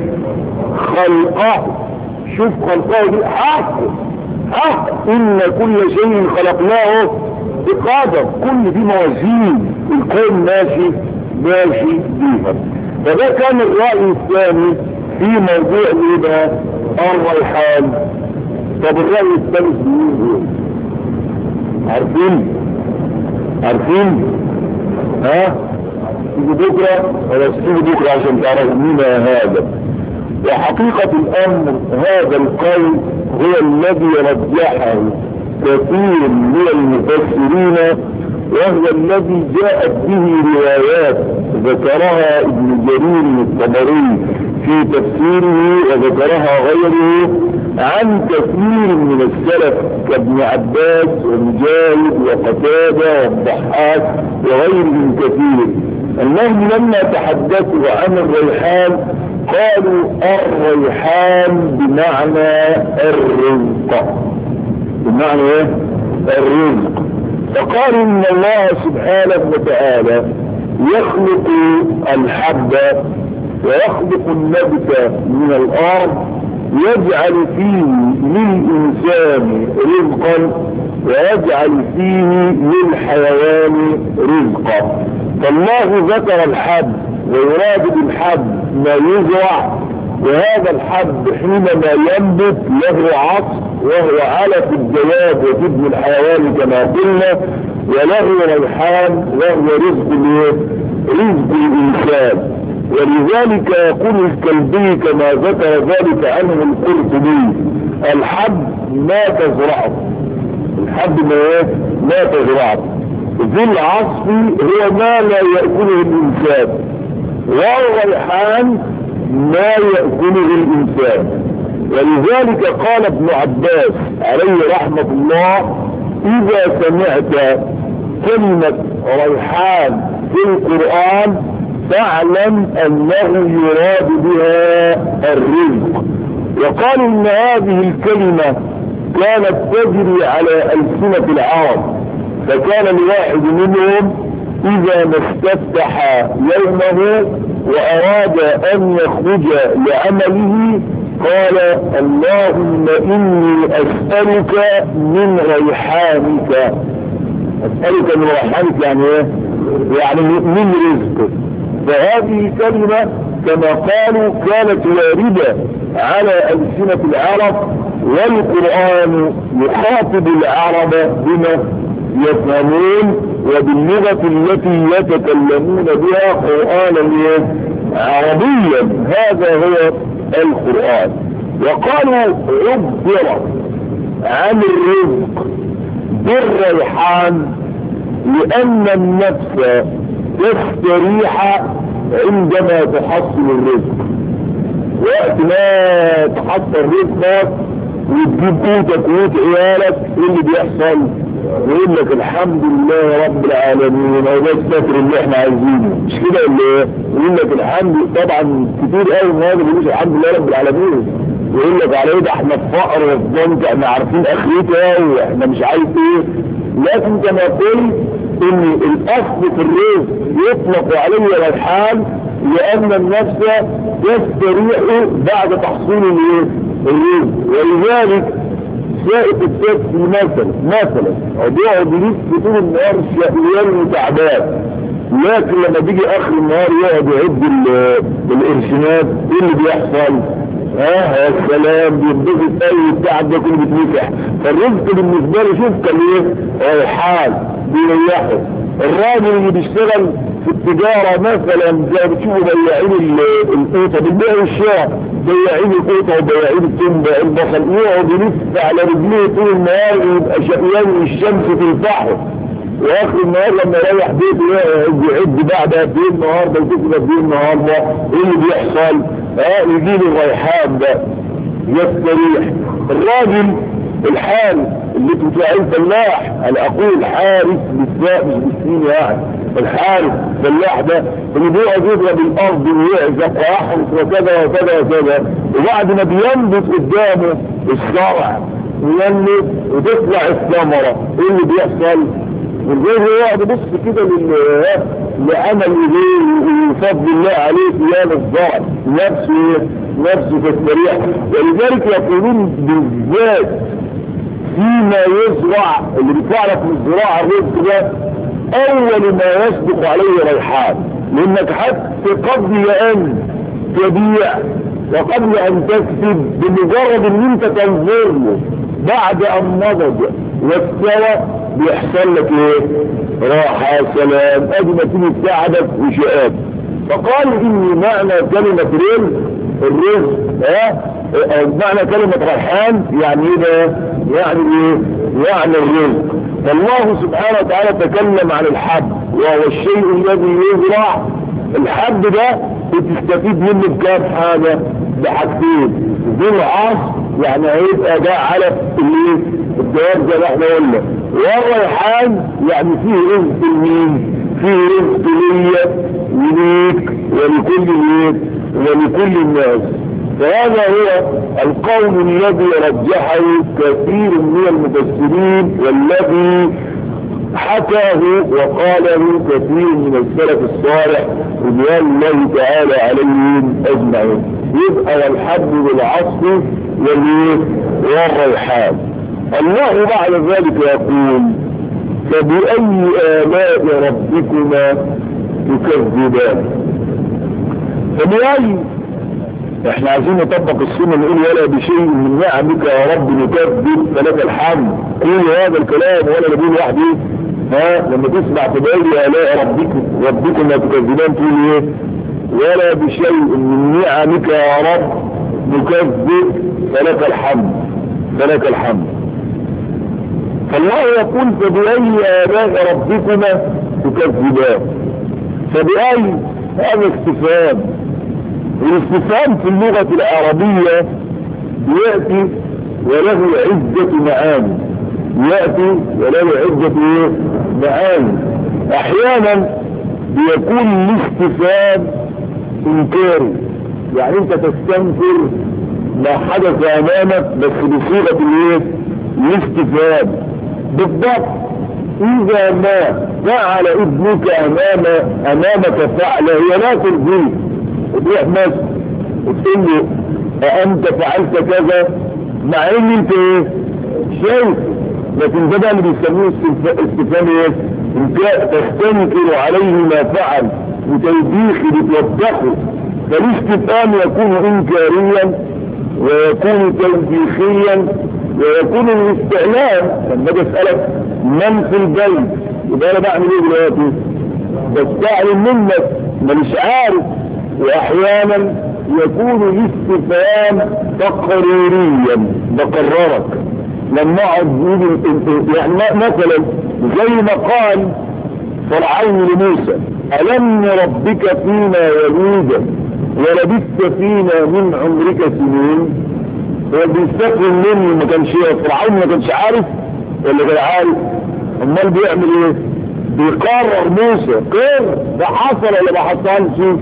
خلقه شوف خلقه دي حق حق ان كل شيء خلقناه بقدر كل دي موازين الكون ماشي ماشي بيها فده كان الرأي الثاني في موضوع ايه بقى الريحان طب الرأي الثالث مين دول عارفين عارفين ها تيجي بكرة ولا تيجي بكرة عشان تعرفوا مين هذا وحقيقة الامر هذا القول هو الذي رجحه كثير من المفسرين وهو الذي جاءت به روايات ذكرها ابن جرير الطبري في تفسيره وذكرها غيره عن كثير من السلف كابن عباس ومجاهد وقتادة والضحاك وغيرهم كثير انهم لما تحدثوا عن الريحان قالوا الريحان بمعنى الرزق بمعنى ايه الرزق فقالوا ان الله سبحانه وتعالى يخلق الحب ويخلق النبت من الارض يجعل فيه للانسان رزقا ويجعل فيه للحيوان رزقا فالله ذكر الحب ويراد بالحب ما يزرع وهذا الحب حينما ينبت له عصر وهو علف الجواب وجبن الحيوان كما قلنا وله ريحان وهو رزق رزق الانسان ولذلك يقول الكلبي كما ذكر ذلك عنه القرطبي الحب ما تزرعه الحب ما ايه ما تزرعه ذي العصف هو ما لا يأكله الإنسان والريحان ما يأكله الإنسان ولذلك قال ابن عباس عليه رحمة الله إذا سمعت كلمة ريحان في القرآن فاعلم أنه يراد بها الرزق وقال إن هذه الكلمة كانت تجري على ألسنة العرب فكان الواحد منهم اذا ما استفتح يومه واراد ان يخرج لعمله قال اللهم اني اسألك من ريحانك اسألك من ريحانك يعني ايه يعني من رزقك فهذه كلمة كما قالوا كانت واردة على ألسنة العرب والقرآن يخاطب العرب بما يفهمون وباللغة التي يتكلمون بها قرآنا عربيا هذا هو القرآن وقالوا عبر عن الرزق بالريحان لأن النفس تستريح عندما تحصل الرزق وقت ما تحصل رزقك وتجيب قوتك وقوت عيالك ايه اللي بيحصل يقول لك الحمد لله رب العالمين هو ده الستر اللي احنا عايزينه مش كده ولا ايه يقول لك الحمد طبعا كتير قوي من هذا بيقول الحمد لله رب العالمين يقول لك على ايه ده احنا في فقر وفي ضنك احنا عارفين اخرتها واحنا مش عارف ايه لكن كما قلت ان الاصل في الرزق يطلق عليه الحال لان النفس يستريح بعد تحصيل الرزق ولذلك سائق التاكسي مثلا مثلا بيقعد يلف طول النهار شقيان وتعبان لكن لما بيجي اخر النهار يقعد يعد الارشينات ايه اللي بيحصل؟ اه يا سلام بينبسط قوي التعب ده كله بيتمسح فالرزق بالنسبه له شوف كان ايه؟ ريحان بيريحه الراجل اللي بيشتغل في التجارة مثلا زي بتشوفوا بياعين القوطة بالبيع والشراء بياعين القوطة وبياعين التنبة البصل يقعد يلف على رجليه طول النهار ويبقى شقيان والشمس تلفحه واخر النهار لما يريح بيته يعد بعد قد ايه النهارده وتكتب قد ايه النهارده ايه اللي بيحصل؟ اه يجيب الريحان ده يستريح الراجل الحال اللي بتاع الفلاح انا اقول حارس بالساء مش بالسين يعني الحارس الفلاح ده اللي بيقعد يضرب الارض ويعزق ويحرس وكذا وكذا وكذا وبعد ما بينبت قدامه الزرع وينبت وتطلع الثمره ايه اللي بيحصل؟ والغير يقعد يبص كده لعمل ايه وفضل الله عليه صيام الزرع نفسه نفسه تستريح ولذلك يقولون بالذات فيما يزرع اللي بيطلع لك من الزراعه الرزق ده اول ما يسبق عليه ريحان لانك حتى قبل ان تبيع وقبل ان تكسب بمجرد ان انت تنظر له بعد ان نضج واستوى بيحصل لك ايه راحة سلام ادي نتيجة تعبك وشقاك فقال اني معنى كلمة رزق الرزق ها اه معنى كلمة ريحان يعني ايه ده يعني ايه يعني الرزق فالله سبحانه وتعالى تكلم عن الحب وهو الشيء الذي يزرع الحب ده بتستفيد منه بكام حاجة بحاجتين ذي العصر يعني هيبقى ده علف الايه الدواب زي ما احنا قلنا والريحان يعني فيه رزق لمين فيه رزق ليا وليك ولكل الناس ولكل الناس فهذا هو القول الذي رجحه كثير من المفسرين والذي حكاه وقاله كثير من السلف الصالح رضوان الله تعالى عليهم اجمعين يبقى والحب بالعصر والريحان الله بعد ذلك يقول فبأي آلاء ربكما تكذبان فبأي احنا عايزين نطبق السنة نقول ولا بشيء من نعمك يا رب نكذب فلك الحمد قول هذا الكلام ولا نقول وحدي ها لما تسمع تبالي آلاء ربكم ربكم ما تكذبان تقول ايه ولا بشيء من نعمك يا رب نكذب فلك الحمد فلك الحمد فالله يقول فبأي آلاء ربكما تكذبان فبأي هذا استفهام الاستفهام في اللغة العربية يأتي وله عدة معاني يأتي وله عدة معاني احيانا بيكون الاستفهام انكاري يعني انت تستنكر ما حدث امامك بس بصيغة الايه الاستفهام بالضبط اذا ما فعل ابنك امام امامك فعله هي لا ترضيك وتروح ماشي وتقول له أأنت فعلت كذا مع ان انت ايه شايف لكن ده بقى اللي بيسموه استفهام ايه انت تستنكر عليه ما فعل وتوبيخي بتوبخه فالاستفهام يكون انكاريا ويكون توبيخيا ويكون الاستعلام لما اجي اسالك من في البيت يبقى انا بعمل ايه دلوقتي بستعلم منك مانيش عارف واحيانا يكون الاستفهام تقريريا بقررك لما اقعد نقول يعني مثلا زي ما قال فرعون لموسى الم ربك فينا وليدا ولبثت فينا من عمرك سنين هو بيستقبل مني ما كانش فرعون ما كانش عارف ولا كان عارف امال بيعمل ايه بيقرر موسى قر ده حصل ولا ما حصلش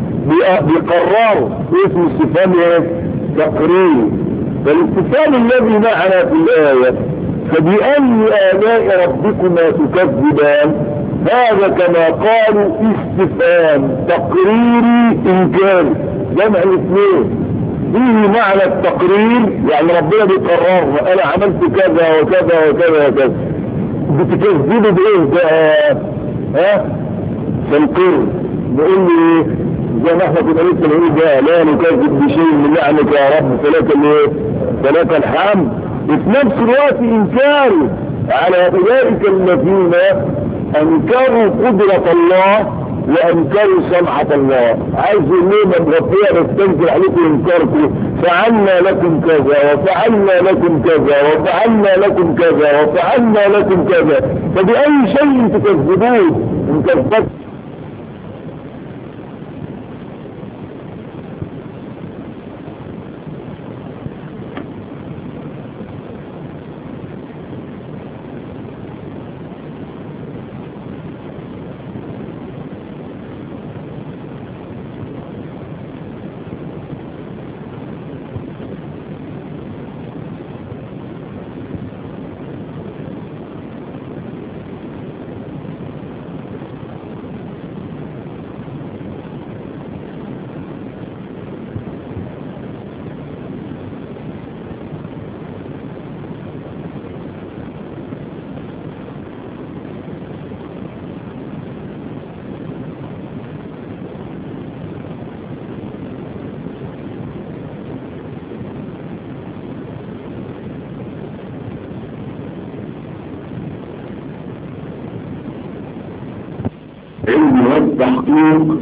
بيقرروا اسم استفهام ايه تقرير فالاستفهام الذي معنا في الايه فبأي آلاء ربكما تكذبان هذا كما قالوا استفهام تقريري انكاري جمع الاثنين فيه معنى التقرير يعني ربنا بيقرر انا عملت كذا وكذا وكذا وكذا بتكذبوا بايه بقى ها فالقر نقول له ايه زي ما احنا كنا لسه بنقول ده لا نكذب بشيء من نعمك يا رب فلك الايه فلك الحمد وفي نفس الوقت انكاري على اولئك الذين انكروا قدرة الله وانكروا صنعة الله عايز يقول لهم ربنا بستنكر عليكم انكاركم فعلنا لكم كذا وفعلنا لكم كذا وفعلنا لكم كذا وفعلنا لكم كذا فبأي شيء تكذبون إن كذبت علم والتحقيق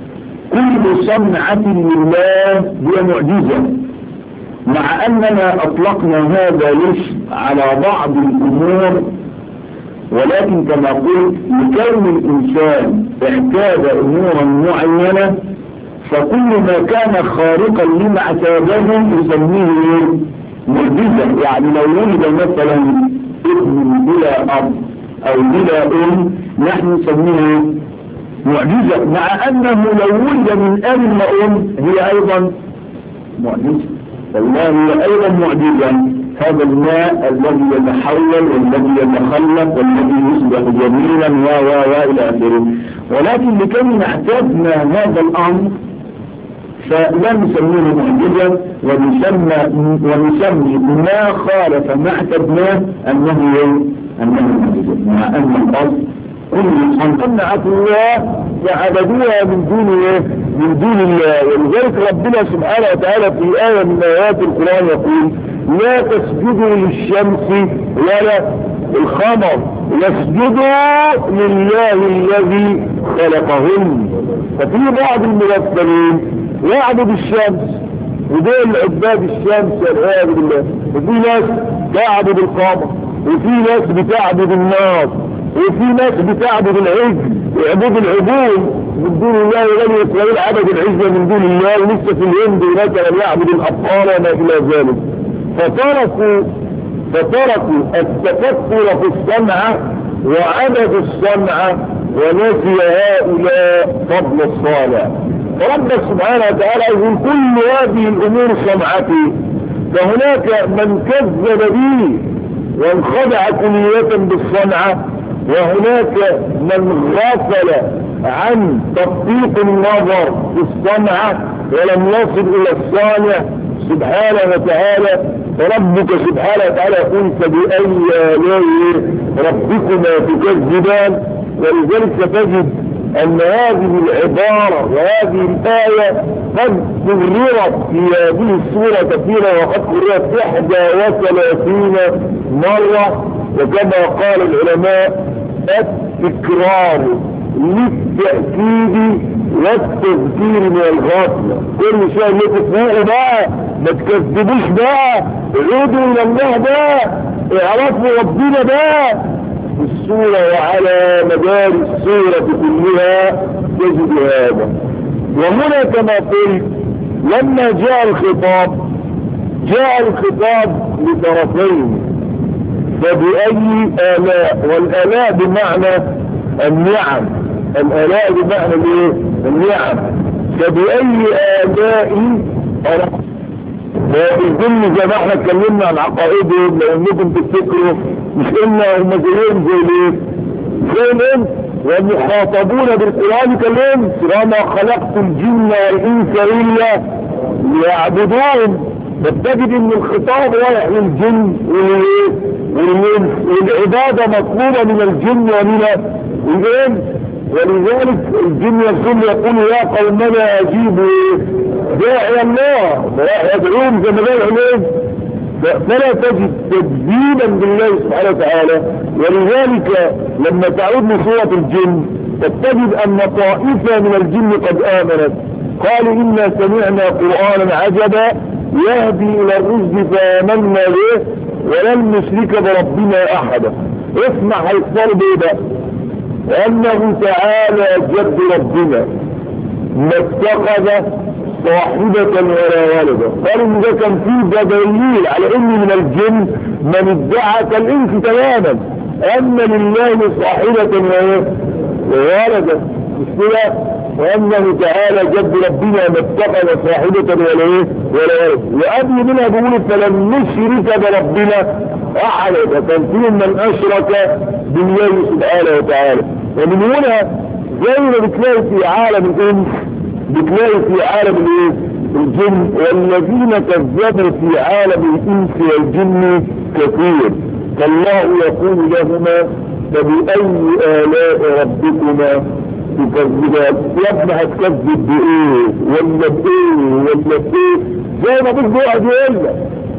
كل صنعة لله هي معجزة مع أننا أطلقنا هذا الاسم على بعض الأمور ولكن كما قلت لكون الإنسان اعتاد أمورا معينة فكل ما كان خارقا لما اعتاده يسميه معجزة يعني لو ولد مثلا ابن بلا أب أو بلا أم نحن نسميه معجزة مع أنه لو ولد من أم وأم هي أيضا معجزة والله هي أيضا معجزة هذا الماء الذي يتحول والذي يتخلق والذي يصبح جميلا و و و إلى آخره ولكن لكي اعتدنا هذا الأمر فلا نسميه معجزة ونسمى ونسمي ما خالف ما اعتدناه أنه أنه معجزة مع أن الأصل كل صنعة الله فعبدوها من دون من دون الله ولذلك ربنا سبحانه وتعالى في آية من آيات القرآن يقول لا تسجدوا للشمس ولا القمر يسجدوا لله الذي خلقهن ففي بعض المغفلين يعبد الشمس ودول عباد الشمس والعياذ بالله وفي ناس تعبد القمر وفي ناس بتعبد النار وفي ناس بتعبد العجل يعبد العجول من دون الله بني اسرائيل عبد العجل من دون الله ولسه في الهند مثلا يعبد الابطال وما الى ذلك فتركوا فتركوا التفكر في الصنعة وعبدوا الصنعة ونسي هؤلاء فضل الصالح فرب سبحانه وتعالى يقول كل هذه الامور صنعتي فهناك من كذب بي وانخدع كلية بالصنعة وهناك من غفل عن تطبيق النظر في الصنعة ولم يصل الى الصانع سبحانه وتعالى ربك سبحانه وتعالى يقول فبأي آلاء ربكما تكذبان ولذلك تجد أن هذه العبارة وهذه الآية قد كررت في هذه السورة كثيرا وقد كررت إحدى وثلاثين مرة وكما قال العلماء التكرار للتأكيد والتذكير من الغفلة كل شيء تفوقوا بقى ما تكذبوش بقى عودوا الى الله بقى اعرفوا ربنا بقى في السورة وعلى مدار السورة كلها تجد هذا وهنا كما قلت لما جاء الخطاب جاء الخطاب لطرفين فبأي آلاء والآلاء بمعنى النعم الآلاء بمعنى الايه النعم فبأي آلاء وبالذن زي ما احنا اتكلمنا عن عقائدهم لو انكم تفتكروا مش قلنا هم زيهم زي الايه زي الانس والمخاطبون بالقرآن كالانس وما خلقت الجن والانس الا ليعبدون فتجد ان الخطاب رايح للجن والانس والعبادة مطلوبة من الجن ومن الانس ولذلك الجن يقول يقول يا قومنا اجيبوا داعي الله يدعوهم زي ما قال عليه فلا تجد تكذيبا بالله سبحانه وتعالى ولذلك لما تعود لسورة الجن تجد ان طائفة من الجن قد امنت قالوا انا سمعنا قرآنا عجبا يهدي الى الرشد فامنا به ولن نشرك بربنا احدا اسمع هيصل بايه بقى وانه تعالى جد ربنا ما اتخذ صاحبة ولا ولدا قالوا ان ده كان فيه ده دليل على ان من الجن من ادعى كالانس تماما ان لله صاحبة وولدا مش كده وانه تعالى جد ربنا ما اتخذ صاحبة ولا ايه ولا ولد وقبل منها بيقول فلن نشرك بربنا احد فكان فيهم من اشرك بالله سبحانه وتعالى ومن هنا زي ما بتلاقي في عالم الانس بتلاقي في عالم الايه الجن والذين كذبوا في عالم الانس والجن كثير فالله يقول لهما فبأي آلاء ربكما تكذبان يا ابني هتكذب بايه ولا بايه ولا بايه زي ما ابوك بيقعد يقول لك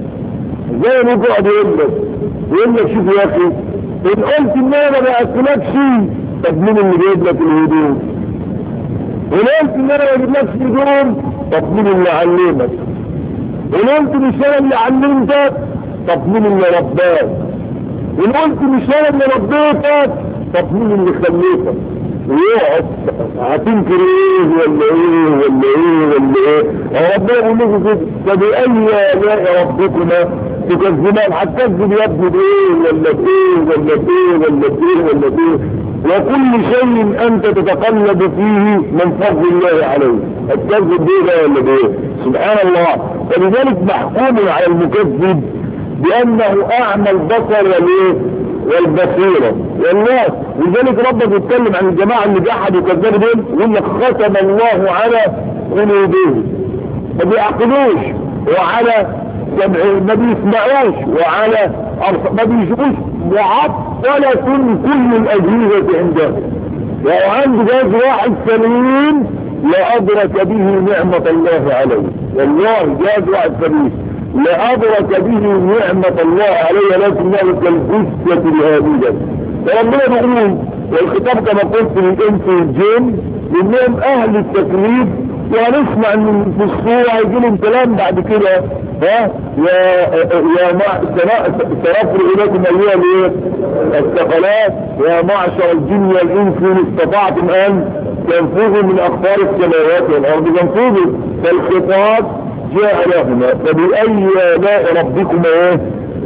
زي ما بيقعد يقول لك يقول لك شوف يا اخي ان قلت ان انا ما باكلكش طب مين اللي جايب لك الهدوم وان قلت ان انا ما بجيبلكش هدوم طب مين اللي علمك وان قلت مش انا اللي علمتك طب مين اللي رباك وان قلت مش انا اللي ربيتك طب مين اللي خليتك ويقعد هتنكر ايه ولا ايه ولا ايه ولا ايه ربنا يقول لكم كده فبأي آلاء ربكما تكذبان هتكذب يا ابني بايه ولا بايه ولا بايه ولا بايه ولا بايه وكل شيء انت تتقلب فيه من فضل الله عليه هتكذب بايه ده ولا بايه سبحان الله فلذلك محكوم على المكذب بانه اعمى البصر والايه والبصيرة والله لذلك ربك يتكلم عن الجماعة اللي جحدوا وكذبوا دول يقول لك ختم الله على قلوبهم ما بيعقلوش وعلى سمعهم ما بيسمعوش وعلى ما بيشوفوش معطلة كل الأجهزة عندهم لو عنده جهاز واحد سليم لأدرك به نعمة الله عليه والله جهاز واحد سليم لأدرك به نعمة الله عليه لكنه كالجثة الهامدة فربنا بيقول والخطاب كما قلت للإنس والجن لأنهم أهل التكليف وهنسمع ان في الصورة هيجي لهم كلام بعد كده ها يا يا مع سنفر اليكم ايها الايه الثقلات يا معشر الجن والانس ان استطعتم ان تنفذوا من اخبار السماوات والارض فانفذوا فالخطاب جاء لهما فبأي آلاء ربكما ايه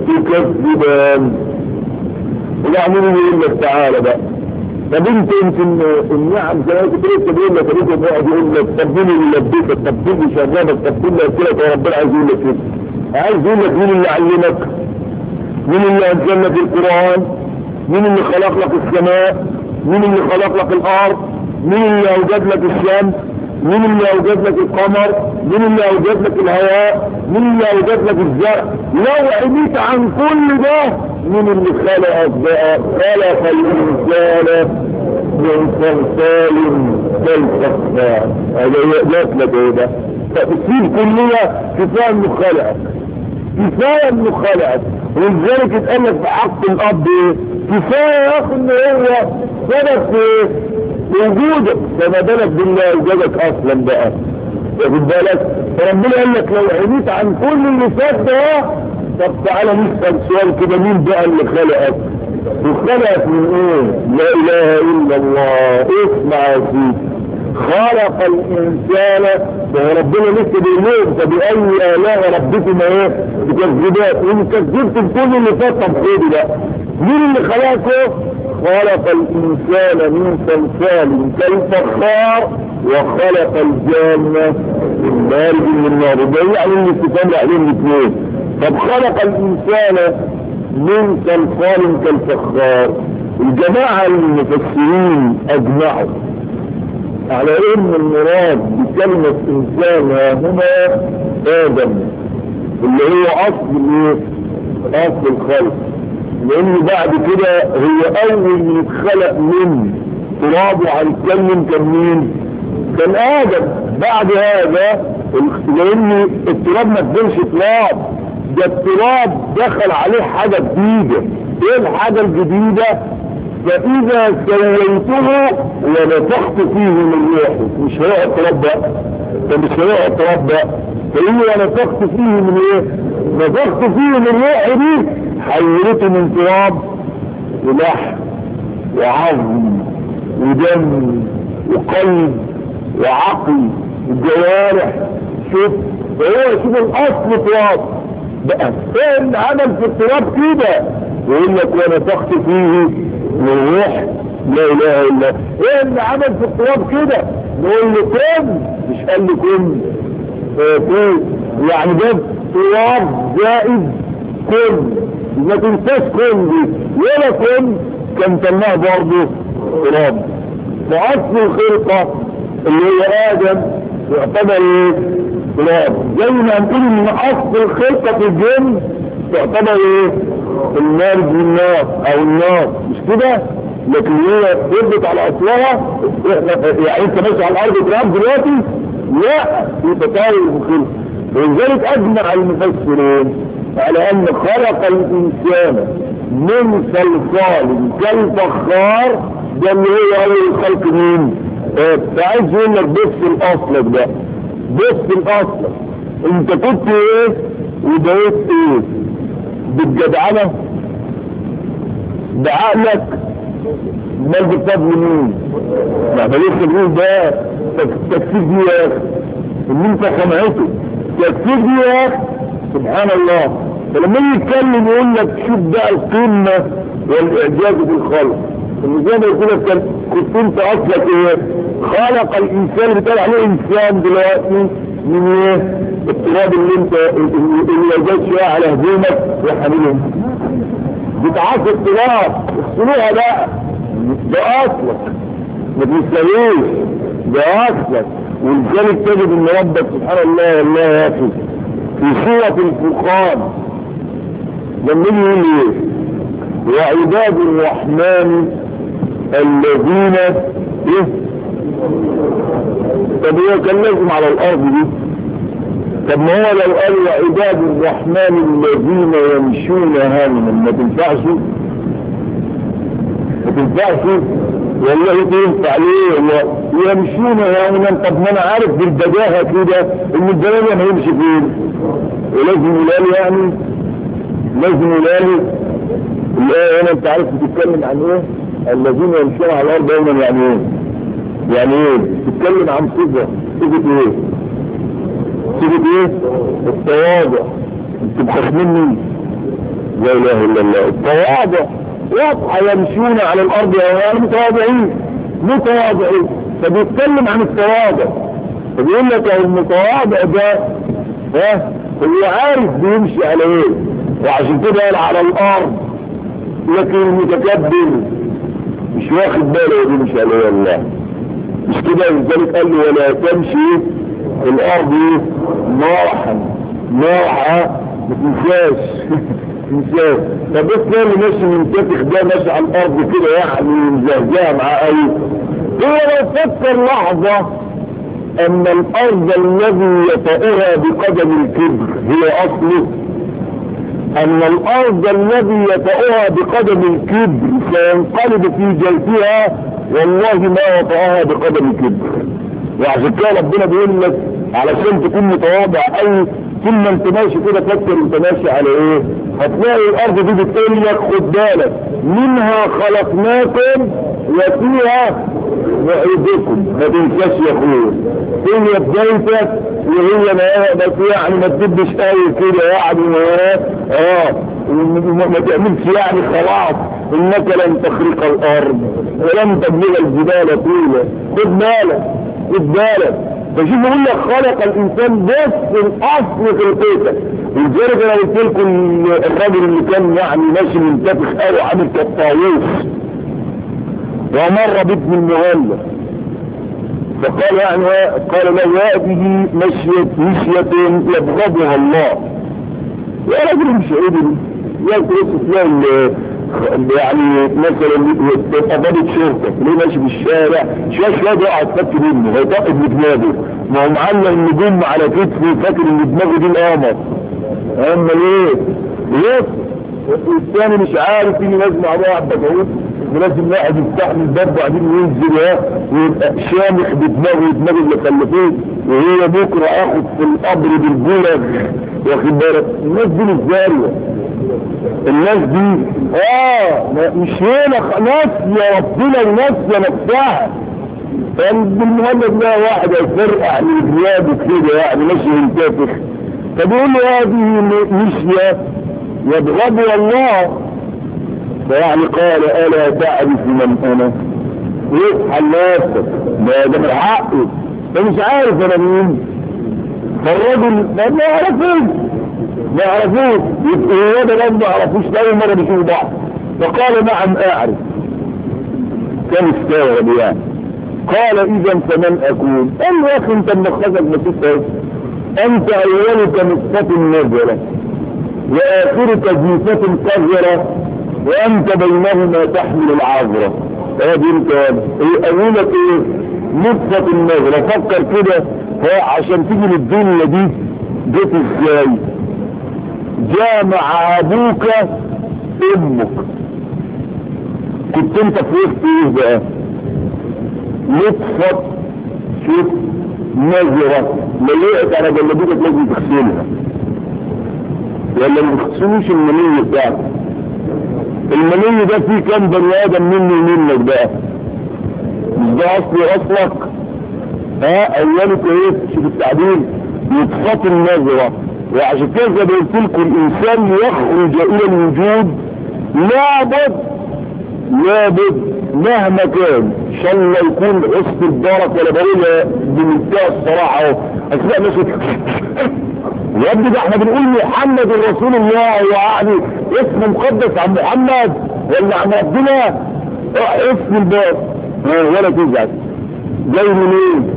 تكذبان ويعملوا يقول لك تعالى بقى طب انت يمكن النعم زي ما كنت لسه بقول لك ابوك بيقعد يقول لك طب مين اللي لبيتك طب مين اللي شغلك طب مين اللي اكلك يا ربنا عايز يقول لك كده عايز يقول لك مين اللي علمك مين اللي انزل لك القران مين اللي خلق لك السماء مين اللي خلق لك الارض مين اللي اوجد لك الشمس مين اللي اوجد لك القمر مين اللي اوجد لك الهواء مين اللي اوجد لك الزرع لو عميت عن كل ده مين اللي خلقك بقى خلق الانسان من صلصال كالفخار هذا يقلق لك ايه ده تفسير كلية كفاية انه خلقك كفاية انه خلقك ولذلك اتقال لك في حق الاب ايه كفاية يا اخي ان هو سبب في وجودك فما بالك بالله وجودك اصلا بقى واخد بالك فربنا قال لك لو عديت عن كل اللي فات ده طب تعالى نسال سؤال كده مين بقى اللي خلقك وخلقك من ايه لا اله الا الله اسمع يا سيدي خلق الانسان وربنا لسه بيقول لهم فباي الاء ربكما ايه تكذبات وان كذبت بكل اللي فات طب خدي بقى مين اللي خلقه خلق الانسان من صلصال كالفخار وخلق الجنة من مارج من النار ده يعني الاستفهام عليهم الاثنين طب خلق الانسان من صلصال كالفخار الجماعة المفسرين اجمعوا على ان المراد بكلمة انسان هنا ادم اللي هو اصل ايه اصل الخلق لان بعد كده هو اول من اتخلق من تراب وهنتكلم كان مين كان ادم بعد هذا لان التراب ما تبنش تراب ده التراب دخل عليه حاجة جديدة ايه الحاجة الجديدة فاذا سويته ونفخت فيه من روحي مش هيقعد تربى ده مش هيقعد تربى فهي نفخت فيه من ايه نفخت فيه من روحي دي حولته من تراب ولحم وعظم ودم وقلب وعقل وجوارح شوف فهو شوف الاصل تراب بقى ايه اللي عمل في التراب كده يقول لك ونفخت فيه من روح لا اله الا ايه اللي عمل في التراب كده نقول له كن مش قال لي كن فيه يعني ده تراب زائد كن ما تنساش كن دي ولا كن كان سماه برضه تراب فاصل الخلقه اللي هي ادم يعتبر ايه تراب زي ما نقول ان اصل الخلقه في الجن تعتبر ايه النار دي النار او النار مش كده لكن هي ثبت على اصلها يعني انت ماشي على الارض تراب دلوقتي لا في تطاول في الخلق ولذلك اجمع المفسرين على ان خلق الانسان من صلصال كالفخار ده اللي هو اول خلق مين فعايز يقول لك بص الاصلك ده بص الاصلك انت كنت ايه وبقيت ايه بالجدعنه بعقلك امال بفضل مين؟ ما بليس مين ده تكفير دي يا اخي ان انت سمعته تكفير دي يا اخي سبحان الله فلما يجي يتكلم يقول لك شوف بقى القمه والاعجاز بالخلق ان زي ما يقول لك كنت انت اصلك ايه؟ خلق الانسان بتقول عليه انسان دلوقتي من ايه؟ التراب اللي انت اللي وجدت شويه على هدومك وحاملهم بتعاصي التراب اغسلوها بقى ده اصلك ما تنسالوش ده اصلك ولذلك تجد ان ربك سبحان الله والله يا اخي في سورة الفرقان لما يجي يقول ايه وعباد الرحمن الذين ايه طب هو كان لازم على الارض دي طب ما هو لو قال وعباد الرحمن الذين يمشون هامنا ما تنفعش ما تنفعش والله تنفع ليه يمشون هامنا طب ما انا عارف بالبداهة كده ان الدنيا ما يمشي فين ولازم يقول يعني لازم يقول الآية هنا انت عارف بتتكلم عن ايه الذين يمشون على الارض يوما يعني ايه يعني ايه بتتكلم عن صفة صفة ايه صفة ايه التواضع انت بتخمني لا اله الا الله التواضع واضحة يمشون على الارض يعني متواضعين متواضعين فبيتكلم عن التواضع فبيقول لك المتواضع ده ها هو عارف بيمشي على ايه وعشان كده قال على الارض لكن المتكبر مش واخد باله بيمشي على ايه الله مش كده لذلك قال له ولا تمشي في الارض مرحا مرحا ما تنساش تنساش طب بس اللي ماشي منتفخ ده ماشي على الارض كده يعني مزهزاه معاه قوي هو لو فكر لحظة ان الارض الذي يطأها بقدم الكبر هي اصله ان الارض الذي يطأها بقدم الكبر سينقلب في جوفها والله ما وطأها بقدم الكبر وعشان كده ربنا بيقول لك علشان تكون متواضع قوي طول ما انت ماشي كده فكر انت ماشي على ايه هتلاقي الارض دي بتقول لك خد بالك منها خلقناكم وفيها نعيدكم ما تنساش يا اخويا هي بدايتك وهي ما بس يعني ما تدبش قوي كده يعني اه وما تعملش يعني خلاص انك لن تخرق الارض ولن تبلغ الجبال طولا خد بالك خد بالك فشوف يقول لك خلق الانسان بس الاصل في القيتة ولذلك انا قلت لكم الراجل اللي كان يعني ماشي منتفخ قوي عامل كالطاووس ومر بابن المغلة فقال يعني قال له هذه مشية مشية يبغضها الله يا رجل مش عيد يا ترسل يعني مثلا قضابة شرطة ليه ماشي في الشارع شوية شوية يقع تفكر منه هيطقب بدماغه ما هو معلق النجوم على كتفه فاكر ان دماغه دي القمر اما ليه؟ ليه؟ الثاني مش عارف يجي لازم على واحد بجوز ولازم واحد يستحمل الباب وبعدين ينزل ها ويبقى شامخ بدماغه دماغ اللي خلفوه وهي بكره اخد في القبر بالبلغ واخد بالك الناس دي مش زاريه الناس دي اه مش هنا ناس يا ربنا وناس يا نفسها فالمهند ده واحد هيفرقع من ثيابه كده يعني ماشي ينتفخ فبيقول له هذه مشية يبغض الله فيعني قال الا تعرف من انا يصحى نفسك ما ده من حقه فمش عارف انا مين فالراجل ما يعرفوش ما يعرفوش هو ده ما يعرفوش اول مره بيشوفوا بعض فقال نعم اعرف كان استغرب يعني قال اذا فمن اكون قال له يا اخي انت مخزك بسيطة انت اولك نصفة نزلة واخرك جيفة قذرة وانت بينهما تحمل العذرة ادي انت اولك ايه نصفة النزلة فكر كده عشان تيجي للدنيا دي جيت ازاي جامع ابوك امك كنت انت في وسط ايه بقى نطفة شوف نزرة مليئة على جلبيتك لازم تغسلها ولا ما تغسلوش المني بتاعك المني ده فيه كام بني ادم مني ومنك بقى مش ده اصلي اصلك ها اولك ايه شوف التعبير نطفة النزرة وعشان كده زي ما قلت لكم الانسان يخرج الى الوجود لابد لابد مهما كان ان شاء الله يكون وسط الدارك ولا بقولها بمنتهى الصراحه اهو اسماء ناس يا ابني ده احنا بنقول محمد رسول الله يعني اسم مقدس عن محمد ولا عن ربنا اسم الباب ولا تزعل جاي منين؟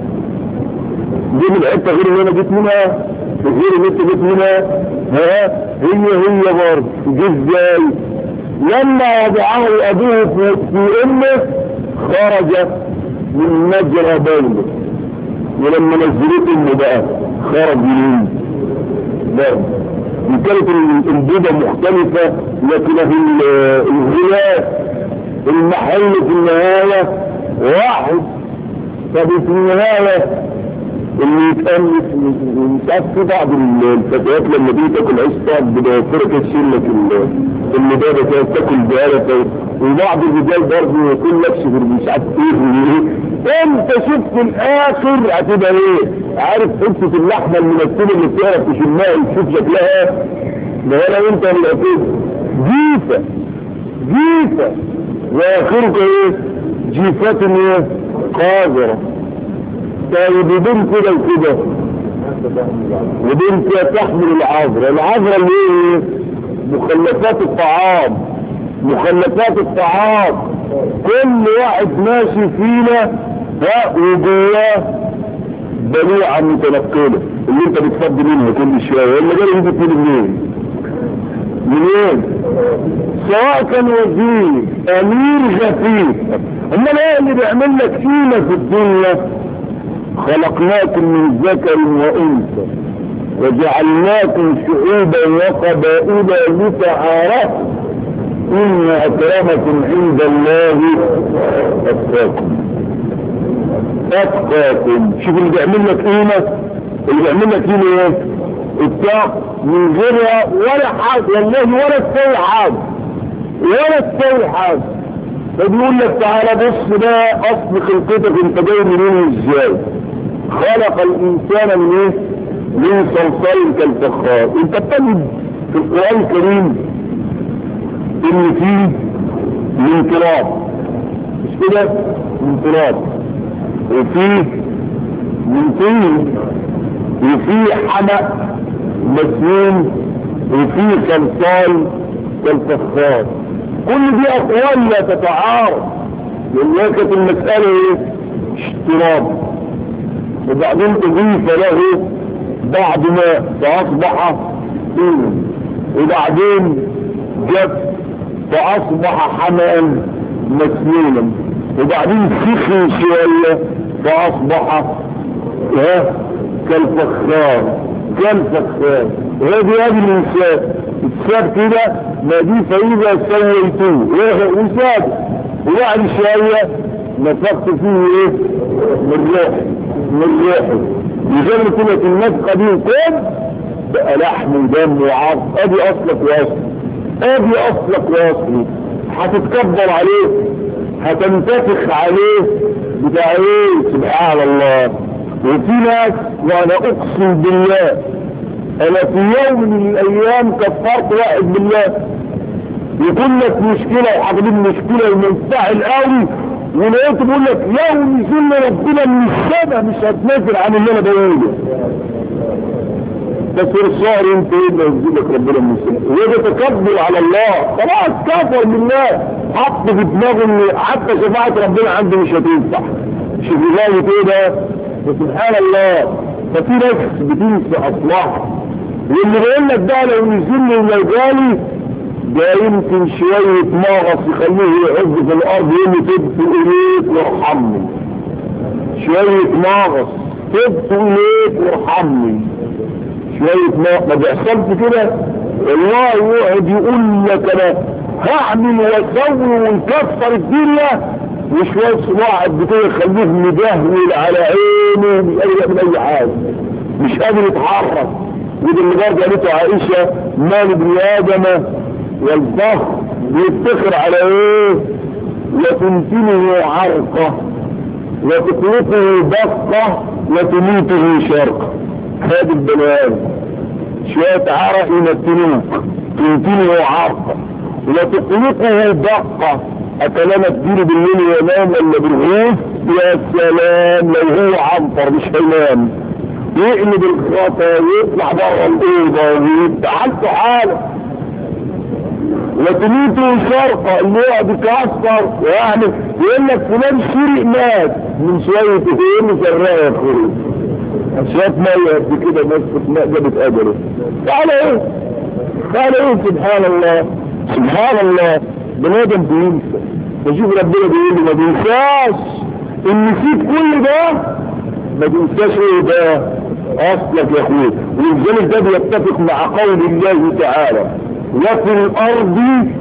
دي من حته غير اللي انا جيت منها غير اللي انت جيت منها ها هي هي برضه جه ازاي؟ لما وضعه ابوه في, في امه خرج من مجرى بوله ولما نزلت امه بقى خرج منين برضه كانت البيضة مختلفة لكن الغلاف المحل في النهاية واحد طب في النهاية اللي يتألف ساعات في بعض الفتيات لما تيجي تاكل عيش طعم بتوفر تشيل لك المدادة كده تاكل بقالة وبعض الرجال برضه يكون لابس مش عارف ايه انت شفت الاخر هتبقى ايه عارف حته اللحمه الممثله اللي بتعرف تشمها وتشوف شكلها ده ولا انت اللي هتبقى جيفه جيفه واخرك ايه جيفات ايه قاذره طيب وبين كده وكده وبين كده تحمل العذرة العذرة اللي هي مخلفات الطعام مخلفات الطعام كل واحد ماشي فينا ها وجواه بليعة متنقلة اللي انت بتفضي منها كل شوية اللي جاي يجي فيه منين منين سواء كان وزير امير غفير امال ايه اللي بيعمل لك قيمة في الدنيا خلقناكم من ذكر وانثى وجعلناكم شعوبا وقبائل لتعارفوا ان اكرمكم عند الله اتقاكم اتقاكم شوف اللي بيعمل لك قيمه اللي بيعمل لك قيمه ايه اتقى من غيرها ولا حاجه والله ولا تسوي حاجه ولا تسوي حاجه فبيقول لك تعالى بص ده اصل خلقتك انت جاي منين ازاي خلق الانسان من ايه من صلصال كالفخار انت بتجد في القرآن الكريم ان فيه من تراب مش كده من تراب وفيه من طين وفيه حمأ مسنون وفيه صلصال كالفخار كل دي اقوال لا تتعارض لان كانت المسألة ايه اشتراب وبعدين اضيف له بعد ما فاصبح طينا وبعدين جف فاصبح حمأ مسنونا وبعدين سخن شوية فاصبح ها كالفخار كالفخار وهذه هذه الانسان الساب كده ما دي فإذا سويتوه وساب وبعد شوية نفخت فيه ايه من روحي من روحي يجب كده النفخة دي كل بقى لحم ودم وعظم ادي اصلك واصل ادي اصلك واصل هتتكبر عليه هتنتفخ عليه بتاع ايه سبحان الله وفي ناس وانا اقسم بالله انا في يوم من الايام كفرت واحد بالله يكون لك مشكلة وحاضرين مشكلة ومنفعل قوي ولقيت بقول لك لو نزل ربنا من السماء مش هتنزل عن اللي انا بقوله بس الصار انت ايه اللي ينزل لك ربنا من السماء وده تكبر على الله خلاص كفر بالله حط في دماغه ان حتى شفاعة ربنا عنده مش هتنفع شوف الله ايه ده سبحان الله ففي ناس بتنسى اصلها واللي بيقول لك ده لو نزل لي ولو جالي ده يمكن شوية مغص يخليه يعز في الارض يقول لي تبت اليك وارحمني شوية مغص تبت اليك وارحمني شوية مغص ما بيحصلش كده والله يقعد يقول لك انا هعمل واسوي ونكسر الدنيا وشوية واحد بتوع يخليه مدهول على عينه مش قادر يعمل اي حاجة مش قادر يتحرك وده اللي برضه قالته عائشة مال ابن ادم والفخر بيفتخر على ايه وتمكنه عرقه وتطلقه دقة وتميته شرقة هذا البنان شوية عرق يمتنوك تمكنه عرقه وتطلقه دقة أكلمت دينه بالليل وينام ولا بالغوث يا سلام لو هو عنطر مش هينام يقلب الخطا ويطلع بره الأوضة ويبقى حالته حاله وتميته شرقة اللي يقعد يكسر ويعني يقول لك فلان شرق مات من شوية ايه اللي سراه يا اخوي شوية مية قد كده مسكت ماء جابت اجله تعالى ايه تعالى ايه سبحان الله سبحان الله بني ادم بينسى فشوف ربنا بيقول لي ما بينساش ان نسيت كل ده ما بينساش ايه ده اصلك يا اخوي ولذلك ده بيتفق مع قول الله تعالى وفي الارض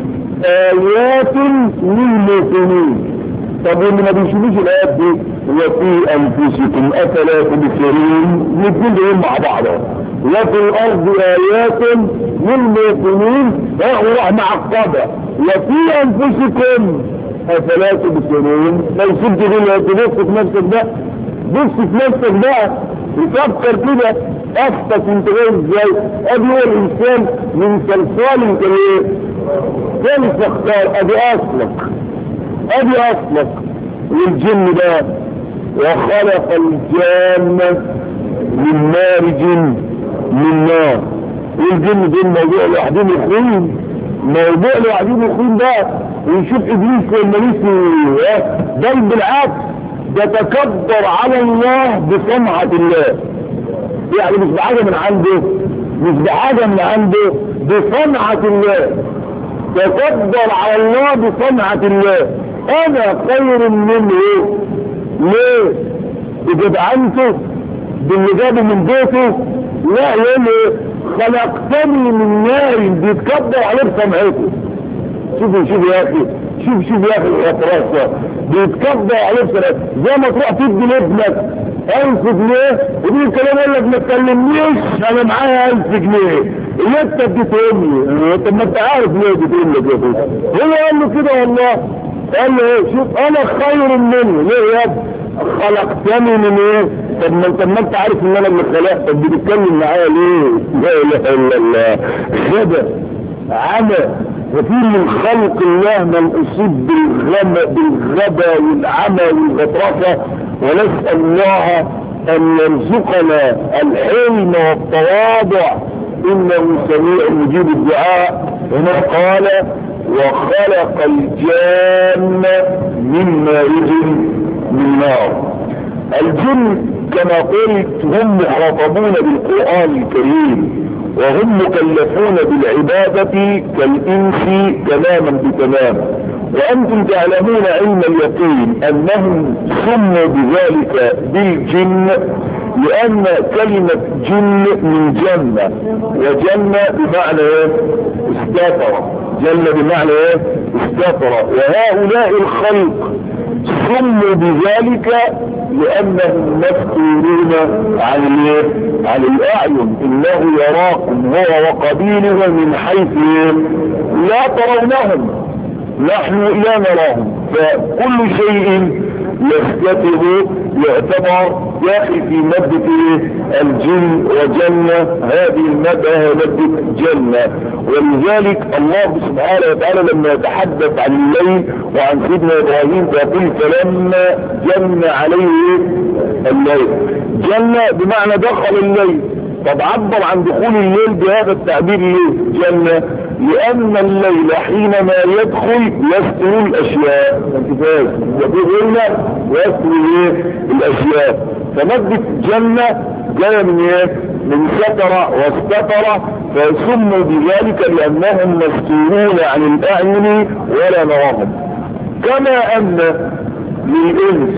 ايات للموقنين طب واللي ما بيشوفوش الايات دي وفي انفسكم افلا تبصرون الاثنين دول مع بعض وفي الارض ايات للموقنين راح مع الطبع وفي انفسكم افلا تبصرون لو سبت دول تبص في نفسك بقى بص في نفسك بقى وفكر كده افتك انت جاي ازاي ادي هو الانسان من صلصال انت ايه كيف تختار ادي اصلك ادي اصلك والجن ده وخلق الجان من مارج من نار والجن دول موضوع لوحدهم يخون موضوع لوحدهم يخون ده ونشوف ابليس لما نسي بل بالعكس ده تكبر على الله بصنعة الله يعني مش بحاجة من عنده مش بحاجة من عنده بصنعة الله تكبر على الله بصنعة الله انا خير منه ايه ليه بجدعنته باللي جابه من بيته لا يقول خلقتني من نار بيتكبر عليه بصنعته شوفوا شوفوا يا اخي شوف شوف يا اخي الغطراسة بيتكبر عليه بصنعته زي ما تروح تدي لابنك ألف جنيه ودي الكلام يقول لك ما تكلمنيش انا معايا ألف جنيه اللي انت اديتهم لي طب ما انت عارف ليه اديتهم لك يا اخويا هو قال له كده والله قال له ايه شوف انا خير منه ليه يا ابني خلقتني من ايه طب ما انت ما انت عارف ان انا اللي خلقتك طب بتتكلم معايا ليه لا اله الا الله غبى عمى وفي من خلق الله من اصيب بالغمى بالغبى والعمى والغطرسه ونسال الله ان يرزقنا الحلم والتواضع انه سميع مجيب الدعاء هنا قال وخلق الجان من مارج من نار الجن كما قلت هم مخاطبون بالقرآن الكريم وهم مكلفون بالعبادة كالإنس تماما بتمام وأنتم تعلمون علم اليقين أنهم سموا بذلك بالجن لأن كلمة جن من جنة وجنة بمعنى استاثر جل بمعنى ايه استطر وهؤلاء الخلق سموا بذلك لانهم مفتورون عن الايه عن الاعين انه يراكم هو وقبيله من حيث لا ترونهم نحن لا نراهم فكل شيء يستتر يعتبر داخل في مادة الجن وجنة هذه المادة هي مادة جنة ولذلك الله سبحانه وتعالى لما يتحدث عن الليل وعن سيدنا ابراهيم يقول فلما جن عليه الليل جنة بمعنى دخل الليل طب عبر عن دخول الليل بهذا التعبير ليه جنة لان الليل حينما يدخل يستر الاشياء انتفاز يقول يستر ايه الاشياء فمادة جنة جاية من ايه من ستر واستتر فسموا بذلك لانهم مستورون عن الاعين ولا نراهم كما ان للانس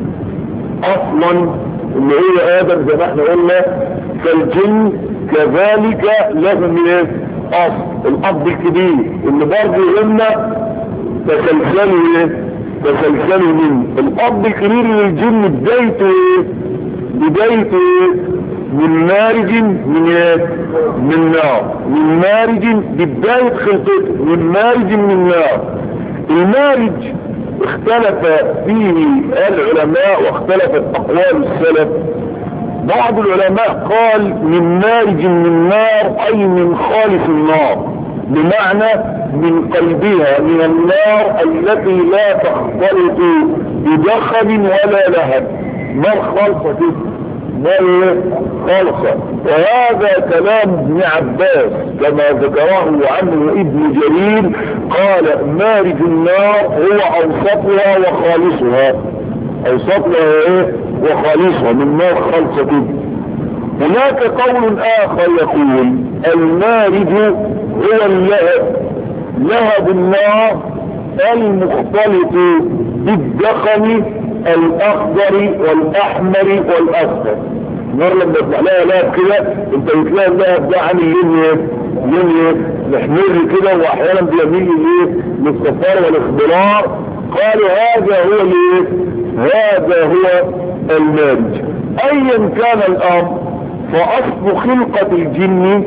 اصلا اللي هي ادم زي ما احنا قلنا كالجن كذلك لهم ايه اصل الاب الكبير اللي برضه قلنا تسلسلوا ايه تسلسلوا من الاب الكبير للجن بدايته ايه بدايته ايه من مارج من ايه من نار من مارج ببداية خلقته من مارج من نار المارج اختلف فيه العلماء واختلفت اقوال السلف بعض العلماء قال من مارج من نار اي من خالص النار بمعنى من قلبها من النار التي لا تختلط بدخن ولا لهب نار خالصة نار خالصة وهذا كلام ابن عباس كما ذكره عنه ابن جرير قال مارج النار هو اوسطها وخالصها اوسطها ايه وخالصها من نار خالصة كده هناك قول اخر يقول المارج هو اللهب لهب النار المختلط بالدخن الاخضر والاحمر والاصفر النار لما يطلع لها لهب كده انت بتلاقي اللهب ده عامل لون لون محمر كده واحيانا بيميل ايه للصفار والاخضرار قالوا هذا هو الايه هذا هو المارج ايا كان الامر فاصل خلقة الجن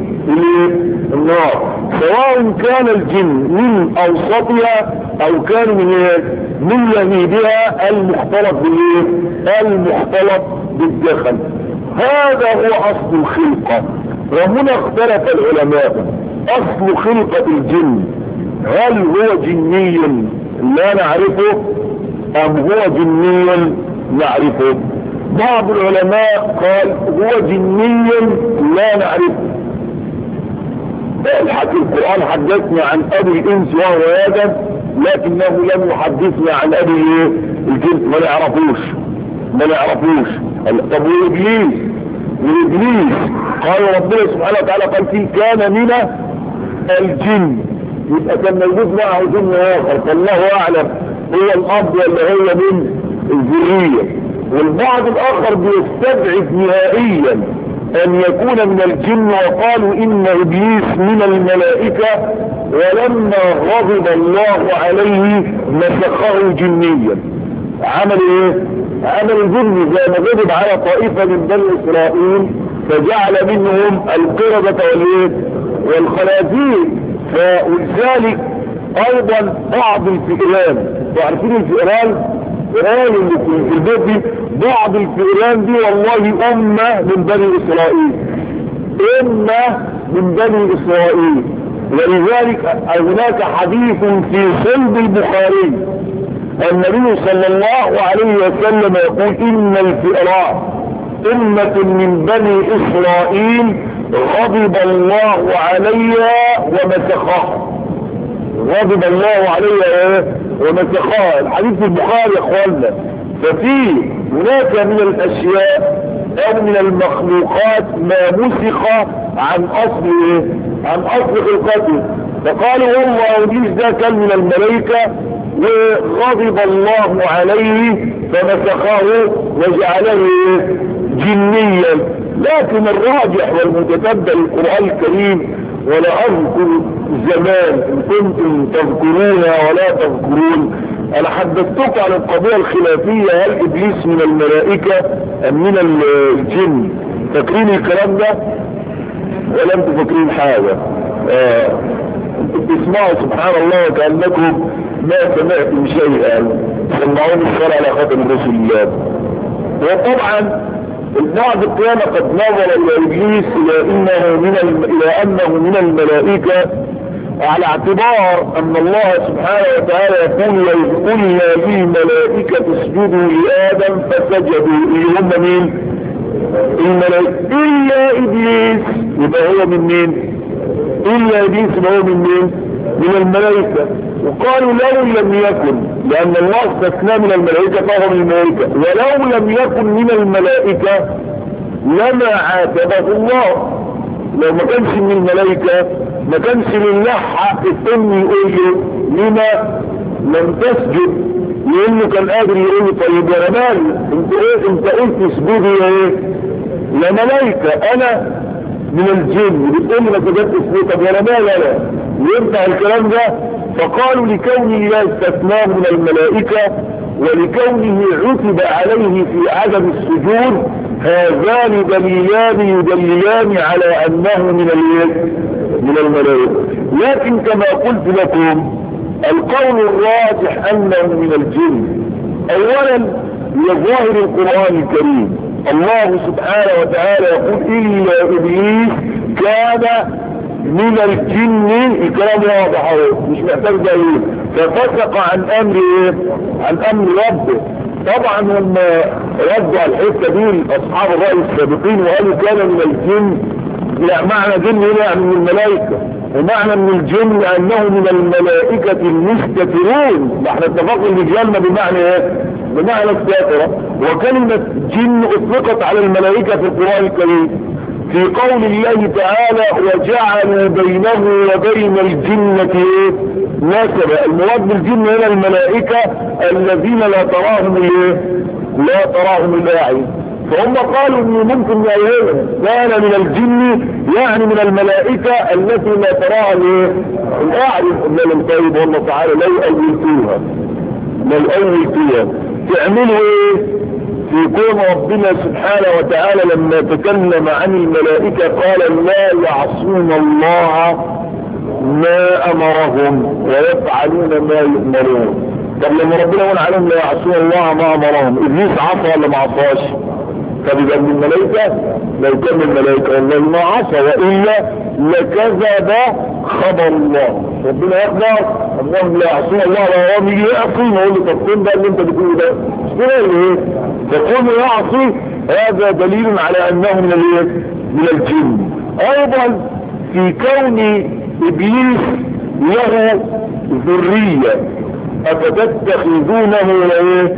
النار سواء كان الجن من اوسطها او كان من ايه من لهيبها المختلط بالايه المختلط بالدخل هذا هو اصل الخلقة وهنا اختلف العلماء اصل خلقة الجن هل هو جني لا نعرفه ام هو جني نعرفه بعض العلماء قال هو جني لا نعرفه الحكي القرآن حدثنا عن ابي الانس وهو ادم لكنه لم يحدثنا عن ابي الجن ما نعرفوش ما نعرفوش طب وابليس وابليس قال ربنا سبحانه وتعالى قال فيه كان من الجن يبقى كان موجود معه جن اخر فالله اعلم هو الاب ولا هو من الذريه والبعض الاخر بيستبعد نهائيا ان يكون من الجن وقالوا ان ابليس من الملائكة ولما غضب الله عليه مسخه جنيا عمل ايه عمل جني زي ما غضب على طائفة من بني اسرائيل فجعل منهم القردة والايه والخنازير فلذلك ايضا بعض الفئران تعرفين الفئران الفئران اللي في البيت دي بعض الفئران دي والله امة من بني اسرائيل امة من بني اسرائيل ولذلك هناك حديث في صلب البخاري النبي صلى الله عليه وسلم يقول ان الفئران امة من بني اسرائيل غضب الله عليها ومسخها غضب الله عليها ومسخها الحديث البخاري يا اخوانا ففي هناك من الاشياء او من المخلوقات ما مسخ عن اصل ايه عن اصل خلقته فقالوا والله ابليس ده كان من الملائكة وغضب الله عليه فمسخه وجعله جنيا لكن الراجح والمتتبع القرآن الكريم ولا اذكر زمان ان كنتم تذكرونها ولا تذكرون انا حدثتكم عن القضية الخلافية هل ابليس من الملائكة ام من الجن فاكرين الكلام ده ولا انتم فاكرين حاجة آه. انتم بتسمعوا سبحان الله وكأنكم ما سمعتم شيئا سمعوني الصلاة على خاتم رسول الله وطبعا بعد القيامة قد نظر الى ابليس الى انه من الم... الى انه من الملائكة على اعتبار ان الله سبحانه وتعالى يقول واذ قلنا للملائكة اسجدوا لادم فسجدوا اللي هم مين الملائكة الا ابليس يبقى هو من مين الا ابليس يبقى هو من مين من الملائكة وقالوا لو لم يكن لان الله استثنى من الملائكة فهو من الملائكة ولو لم يكن من الملائكة لما عاتبه الله لو ما كانش من الملائكة ما كانش لله حق التم يقول له لما لم تسجد لانه كان قادر يقول له طيب يا رمال انت ايه انت قلت اسجدي يا ايه يا ملائكة انا من الجن بتقول لي ما سجدتش ليه طب يا رمال انا ينفع الكلام ده فقالوا لكون الله استثناه من الملائكة ولكونه عتب عليه في عدم السجود هذان دليلان يدللان على انه من من الملائكة لكن كما قلت لكم القول الراجح انه من الجن اولا لظاهر القرآن الكريم الله سبحانه وتعالى يقول الا ابليس كان من الجن الكلام واضح مش محتاج دليل ففسق عن امر ايه عن امر ربه طبعا لما ردوا على الحته دي اصحاب الراي السابقين وقالوا كان من الجن يعني معنى جن هنا يعني من الملائكه ومعنى من الجن انه من الملائكه المستترون احنا اتفقنا ان جنة بمعنى ايه بمعنى الساتره وكلمه جن اطلقت على الملائكه في القران الكريم في قول الله تعالى وجعلوا بينه وبين الجنة نسبا المراد بالجن هنا الملائكة الذين لا تراهم ايه لا تراهم الاعين فهم قالوا انه ممكن يقولون كان من الجن يعني من الملائكة التي لا تراها الايه الاعين قلنا لهم طيب والله تعالى لو اولتوها لو اولتوها تعملوا ايه في كون ربنا سبحانه وتعالى لما تكلم عن الملائكة قال لا يعصون الله ما امرهم ويفعلون ما يؤمرون طب لما ربنا يقول عليهم لا يعصون الله ما امرهم ابليس عصى ولا ما عصاش طب يبقى من الملائكة لو كان من الملائكة والله ما عصى وإلا لكذب خبر الله ربنا يخبر انهم لا يعصون الله ولا هم يجي يعصي يقول له طب فين بقى اللي انت بتقوله ده مش كده اللي ايه فكون يعصي هذا دليل على انه من الايه من الجن ايضا في كون ابليس له ذرية افتتخذونه ايه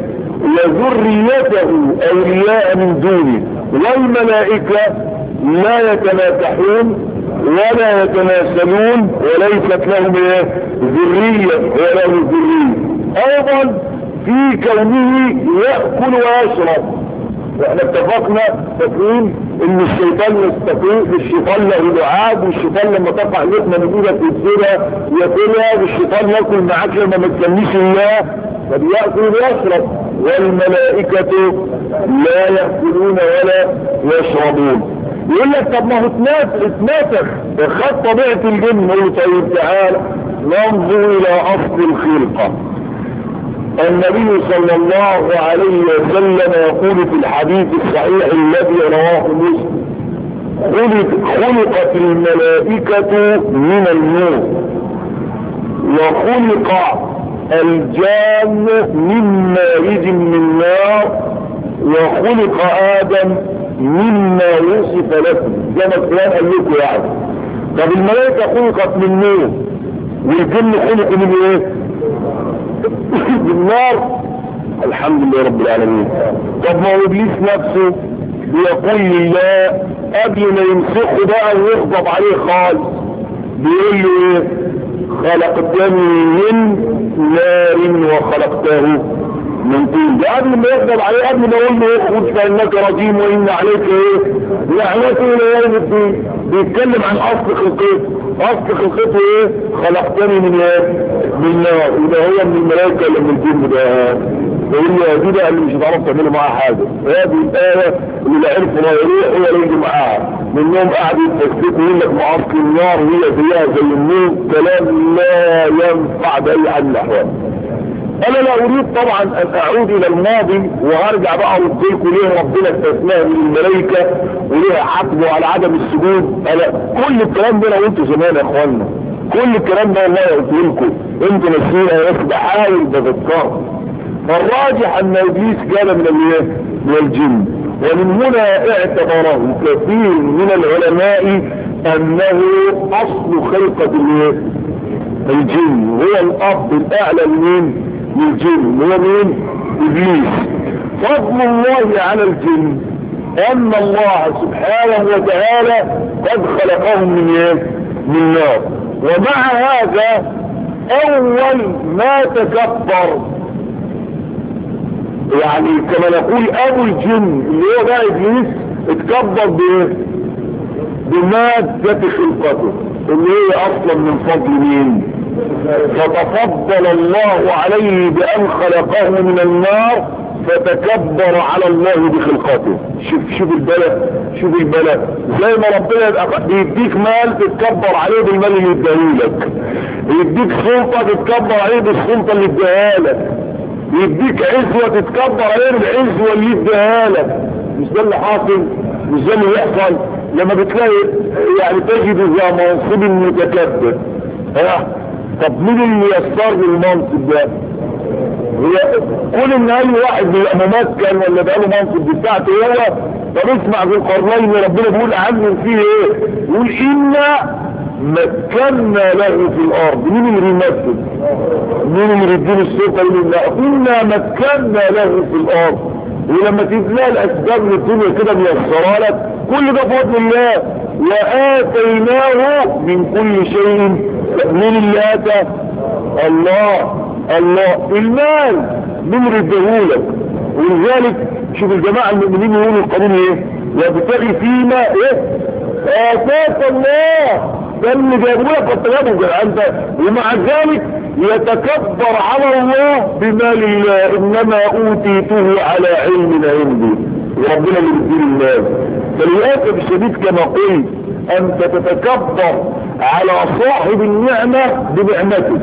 وذريته اولياء من دونه والملائكة لا يتناكحون ولا يتناسلون وليست لهم ايه ذرية ولا ذرية ايضا في كونه يأكل ويشرب واحنا اتفقنا تكوين ان الشيطان يستقيم الشيطان له لعاب والشيطان لما تقع لقمه من ايدك وتسيبها ياكلها والشيطان ياكل معاك لما ما تسميش الله فبيأكل ويشرب والملائكة لا يأكلون ولا يشربون يقول لك طب ما هو اتناسخ خد طبيعة الجن نقول طيب تعالى ننظر الى اصل الخلقة النبي صلى الله عليه وسلم يقول في الحديث الصحيح الذي رواه مسلم خلقت الملائكة من النور وخلق الجان من مارج من نار وخلق آدم مما وصف لكم زي ما القرآن قال لكم يعني طب الملائكة خلقت من نور والجن خلقوا من ايه؟ من نار الحمد لله رب العالمين طب ما هو ابليس نفسه بيقول لله قبل ما يمسكه بقى ويغضب عليه خالص بيقول له ايه خلقتني من نار وخلقته من طين ده قبل ما يغضب عليه قبل ما يقول له اخرج فانك رجيم وان عليك ايه لعنته الى يوم الدين بيتكلم عن اصل خلقته اصل خلقته ايه خلقتني من ايه من نار وده هو من الملائكه ولا من الجن ده يقول لي دي بقى اللي مش هتعرف تعملوا معاها حاجه هذه الايه اللي لا عرفوا لا يروح ولا يجي معاها منهم قاعد يتفككوا يقول لك معاصر النار وهي زيها زي النور كلام لا ينفع باي حال من الاحوال انا لا اريد طبعا ان اعود الى الماضي وارجع بقى ارد لكم ليه ربنا استثناها من الملائكه وليه عاتبه على عدم السجود انا كل الكلام ده لو انتوا زمان يا اخوانا كل الكلام ده والله قلت لكم انتوا نسينا بس بحاول بذكركم فالراجح ان ابليس كان من الايه من الجن ومن هنا اعتبره كثير من العلماء انه اصل خلقة الايه الجن هو الاب الاعلى لمين للجن هو مين ابليس فضل الله على الجن ان الله سبحانه وتعالى قد خلقهم من ايه من نار ومع هذا اول ما تكبر يعني كما نقول ابو الجن اللي هو بقى ابليس اتكبر بايه بمادة خلقته اللي هي اصلا من فضل مين فتفضل الله عليه بان خلقه من النار فتكبر على الله بخلقته شوف شوف البلاء شوف البلاء زي ما ربنا يبقى بيديك مال تتكبر عليه بالمال اللي اداهولك يديك سلطة تتكبر عليه بالسلطة اللي اداها لك يديك عزوة تتكبر عليه بالعزوة اللي اداها لك مش ده اللي حاصل مش ده اللي يحصل لما بتلاقي يعني تجد ذا منصب متكبر ها طب مين اللي يسر لي المنصب ده هي كل ان اي واحد بيبقى ممكن ولا بقى له منصب بتاعته هو طب اسمع في القرنين ربنا بيقول عنه فيه ايه يقول انا مكنا له في الارض مين اللي بيمثل مين اللي بيديله السلطه يقول لا انا مكنا له في الارض ولما تبنى الاسباب للدنيا كده ميسرها لك كل ده بفضل الله واتيناه من كل شيء من اللي اتى الله الله المال من ردهولك ولذلك شوف الجماعة المؤمنين يقولوا القانون ايه وابتغي فيما ايه اتاك الله ده اللي جابوا لك والتجابوا انت ومع ذلك يتكبر على الله بمال الله انما اوتيته على علم عندي وربنا اللي بيدير المال فللاسف الشديد كما قلت انت تتكبر على صاحب النعمة بنعمته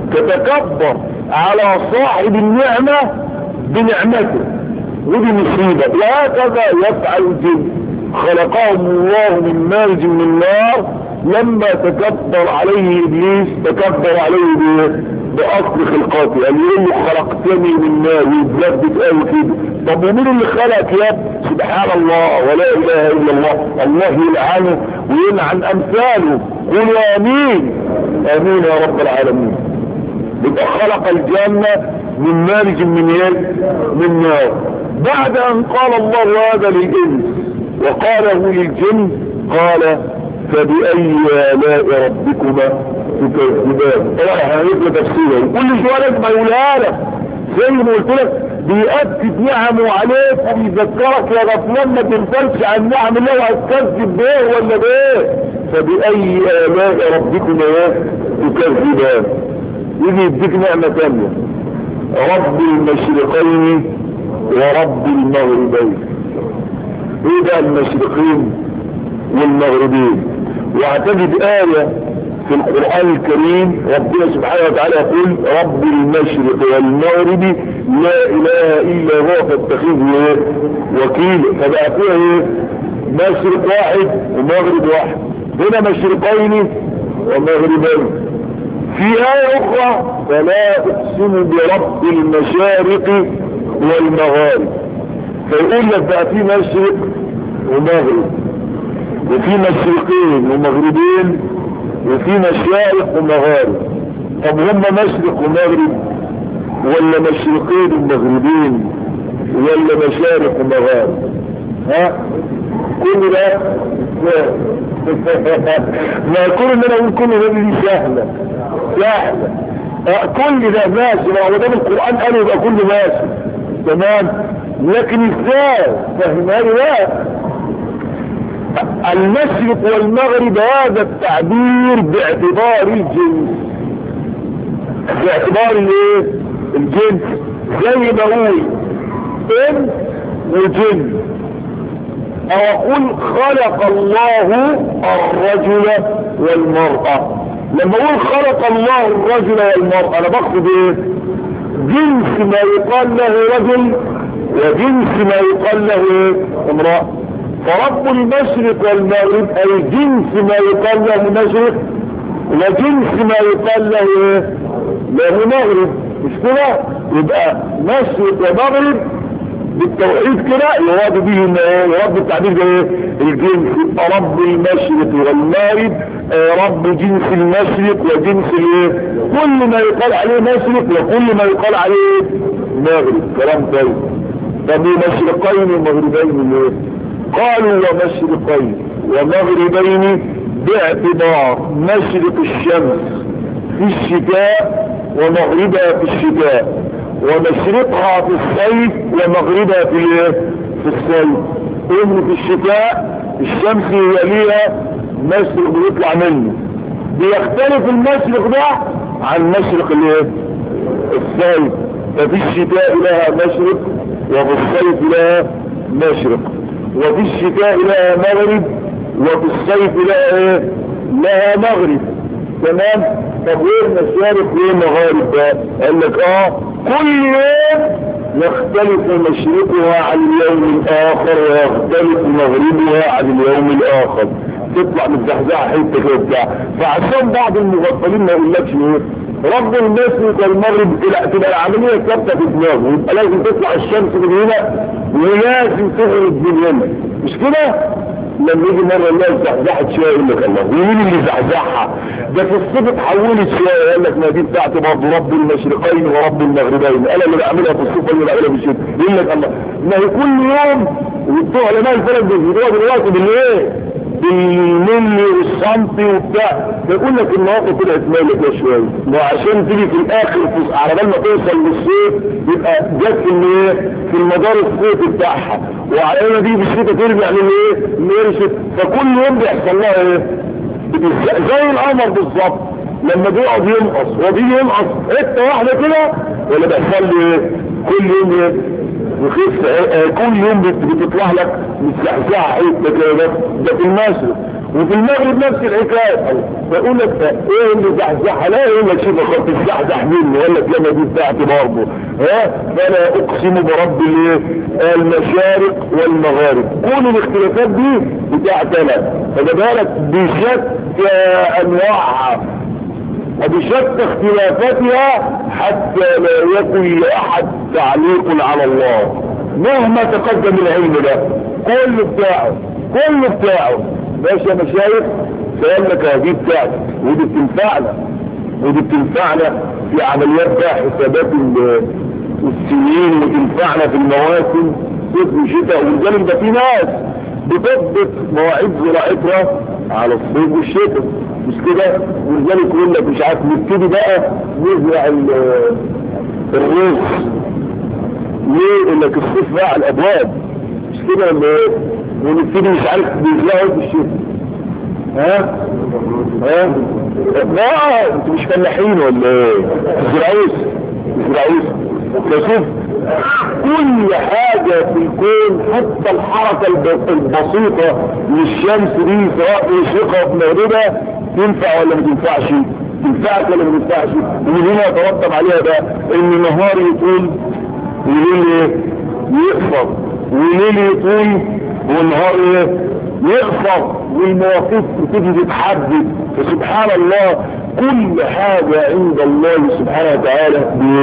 تتكبر على صاحب النعمة بنعمته ودي مصيبة وهكذا يفعل الجن خلقهم الله من مارج من نار لما تكبر عليه ابليس تكبر عليه باصل خلقاته قال يعني له خلقتني من نار ويتلبس قوي كده طب ومين اللي خلق يا سبحان الله ولا اله الا الله الله يلعنه ويلعن امثاله قولوا امين امين يا رب العالمين يبقى خلق الجنة من مارج من ايه من نار بعد ان قال الله هذا للانس وقاله للجن قال فبأي آلاء ربكما تكذبان طبعا هنقول تفسيره كل شوية لازم يقولها لك زي ما قلت لك بيأكد نعمه عليك وبيذكرك يا غفلان ما تنفرش عن نعم الله وهتكذب بايه ولا بايه فبأي آلاء ربكما تكذبان يجي يديك نعمة تانية رب المشرقين ورب المغربين ايه بقى المشرقين والمغربين وهتجد آية في القرآن الكريم ربنا سبحانه وتعالى يقول رب المشرق والمغرب لا اله الا هو فاتخذه وكيل فبقى فيها ايه مشرق واحد ومغرب واحد هنا مشرقين ومغربين في آية أخرى فلا أقسم برب المشارق والمغارب فيقول لك بقى في مشرق ومغرب وفي مشرقين ومغربين وفي مشارق ومغارب طب هم مشرق ومغرب ولا مشرقين ومغربين ولا مشارق ومغارب ها كل ده ما كل ان انا اقول كل ده دي سهله سهله كل ده ماشي لو ده القران قال يبقى كله ماشي تمام لكن ازاي فهمها لي بقى المشرق والمغرب هذا التعبير باعتبار الجنس باعتبار الايه الجنس زي ما اقول ان وجن او اقول خلق الله الرجل والمرأة لما اقول خلق الله الرجل والمرأة انا بقصد ايه جنس ما يقال له رجل وجنس ما يقال له ايه امرأة فرب المشرق والمغرب اي جنس ما يقال له مشرق وجنس ما يقال له ايه له مغرب مش كده يبقى مشرق ومغرب بالتوحيد كده يراد به يراد بالتعبير ده ايه الجنس يبقى رب المشرق والمغرب آه رب جنس المشرق وجنس الايه كل ما يقال عليه مشرق وكل ما يقال عليه مغرب كلام طيب طب مشرقين ومغربين ليه قالوا ومشرقين ومغربين باعتبار مشرق الشمس في الشتاء ومغربها في الشتاء ومشرقها في الصيف ومغربها في الايه في الصيف ان في الشتاء الشمس هي ليها مشرق بيطلع منه بيختلف المشرق ده عن مشرق الايه الصيف ففي الشتاء لها مشرق وفي الصيف لها مشرق وفي الشتاء لها مغرب وفي الصيف لها ايه لها مغرب تمام طب ايه المشارق وايه المغارب ده قال لك اه كل يوم يختلف مشرقها عن اليوم الاخر ويختلف مغربها عن اليوم الاخر تطلع متزحزحه حته كده بتاع فعشان بعض المغفلين ما يقولكش ايه رب المشرق والمغرب تبقى العمليه ثابته في دماغه يبقى لازم تطلع الشمس من هنا ولازم تغرب من هنا مش كده؟ لما يجي مرة الله زحزحت شوية يقول لك الله ومين اللي زحزحها ده في الصيف اتحولت شوية يقول لك ما دي بتاعتي برضه رب المشرقين ورب المغربين انا اللي بعملها في الصيف اللي بعملها في الشتاء يقول لك الله ما هي كل يوم وبتوع علماء الفلك بيزيدوها دلوقتي بالايه بالملي والسنتي وبتاع فيقول لك النهارده طلعت مالك شويه وعشان تيجي في الاخر في على بال ما توصل للصيف يبقى جت في الايه في المدار الصيفي بتاعها وعلى ما دي في الشتاء ترجع للايه للشتاء فكل يوم بيحصل لها ايه زي القمر بالظبط لما بيقعد ينقص وبيجي ينقص حته واحده كده ولا بيحصل له ايه كل يوم ايه وخف كل يوم بتطلع لك متزحزحه حته كده ده في المشرق وفي المغرب نفس الحكايه بقول لك ايه اللي زحزحها لا يقول لك شوف خط الزحزح مني يقول لك لما دي بتاعتي برضه ها فلا اقسم برب الايه المشارق والمغارب كل الاختلافات دي بتاعتنا فده بالك بشتى انواعها وبشتى اختلافاتها حتى لا يكن لاحد تعليق على الله مهما تقدم العلم ده كله بتاعه كله بتاعه ماشي يا مشايخ فقال لك هذه بتاعتك ودي بتنفعنا ودي بتنفعنا في عمليات بقى حسابات السنين وتنفعنا في المواسم صيف وشتاء ولذلك ده في ناس بتضبط مواعيد زراعتها على الصيف والشتاء مش كده ولذلك يقول لك مش عارف نبتدي بقى نزرع الرز ليه يقول لك الصيف بقى على الابواب مش كده ولا ايه ونبتدي مش عارف بيزرعوا في الشتاء ها ها لا انتوا مش فلاحين ولا ايه تزرعوش تزرعوش شوف كل حاجة في الكون حتى الحركة البسيطة للشمس دي سواء في شقة في مغربها تنفع ولا ما تنفعش تنفعك ولا ما تنفعش ومن هنا يترتب عليها بقى ان نهار يطول وليل يقصر وليل يطول والنهار يقصر والمواقف بتيجي تتحدد فسبحان الله كل حاجة عند الله سبحانه وتعالى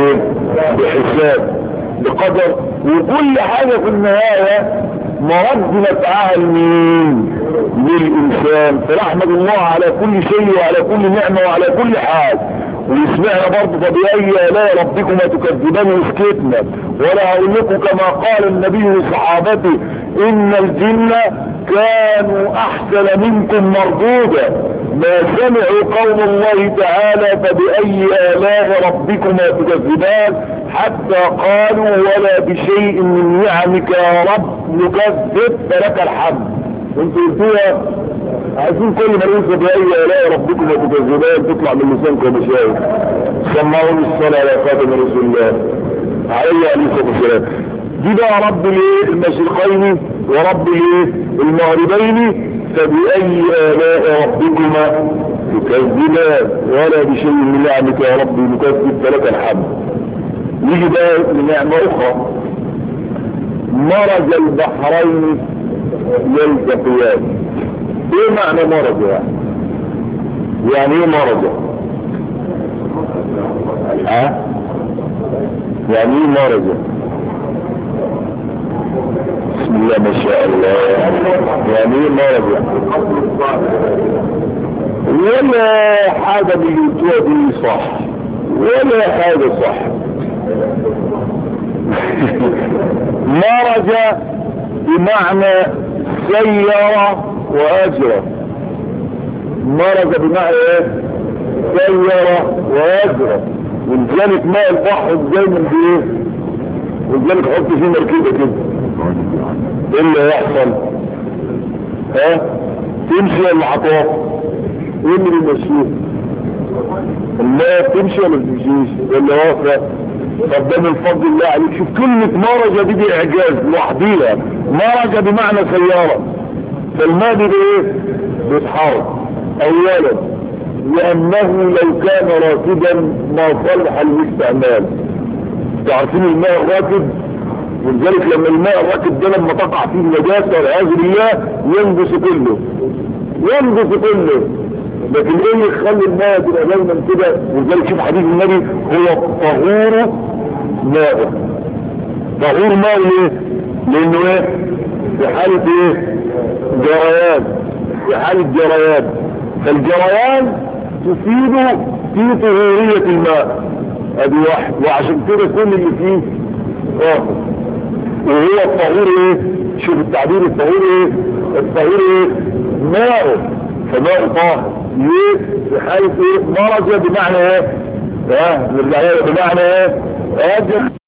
بحساب بقدر وكل حاجة في النهاية مرد نفعها لمين للإنسان فنحمد الله على كل شيء وعلى كل نعمة وعلى كل حال ويسمعنا برضه فبأي آلاء ربكما تكذبان وسكتنا ولا أقول لكم كما قال النبي لصحابته إن الجن كانوا أحسن منكم مردودا ما سمعوا قول الله تعالى فبأي آلاء ربكما تكذبان حتى قالوا ولا بشيء من نعمك يا رب نكذب فلك الحمد انتوا قلتوها عايزين كل ما يوسف بأي آلاء ربكم وتكذبان تطلع من لسانكم مشاهد سمعوني الصلاة على خاتم رسول الله عليه عليه الصلاة والسلام دي بقى رب الايه المشرقين ورب الايه المغربين فبأي آلاء ربكما تكذبان ولا بشيء من نعمك يا رب نكذب فلك الحمد نيجي بقى لنعمة أخرى مرج البحرين يلتقيان ايه معنى مرج يعني يعني ايه مرج ها يعني ايه مرج بسم الله ما شاء الله يعني ايه مرج ولا حاجة بيجوتوها دي صح ولا حاجة صح مرج بمعنى سير وأجرى مرج بمعنى ايه سير وأجرى ولذلك ماء البحر دايما بايه ولذلك حط فيه مركبة كده ايه اللي هيحصل ها تمشي ولا هتقف ايه اللي بيمشيه الماء تمشي ولا بتمشيش ولا واقفه طب ده من فضل الله عليك شوف كلمة مرجة دي دي اعجاز لوحديها مرجة بمعنى سيارة فالماء دي ايه بيتحرك اولا لانه لو كان راكبا ما صلح الاستعمال تعرفين الماء الراكب ولذلك لما الماء الراكب ده لما تقع فيه النجاسة والعياذ بالله ينجس كله ينجس كله لكن ايه اللي يخلي الماء تبقى دايما كده ولذلك شوف حديث النبي هو الطهور ماء طهور ماء ليه لانه ايه في حالة ايه جريان في حالة جريان فالجريان تفيد في طهورية الماء ادي واحد وعشان كده كل اللي فيه طاهر وهو الطهور ايه شوف التعبير الطهور ايه الطهور ايه ماء فماء طاهر ليه في حالة ايه مرض بمعنى ايه اه بمعنى ايه اجل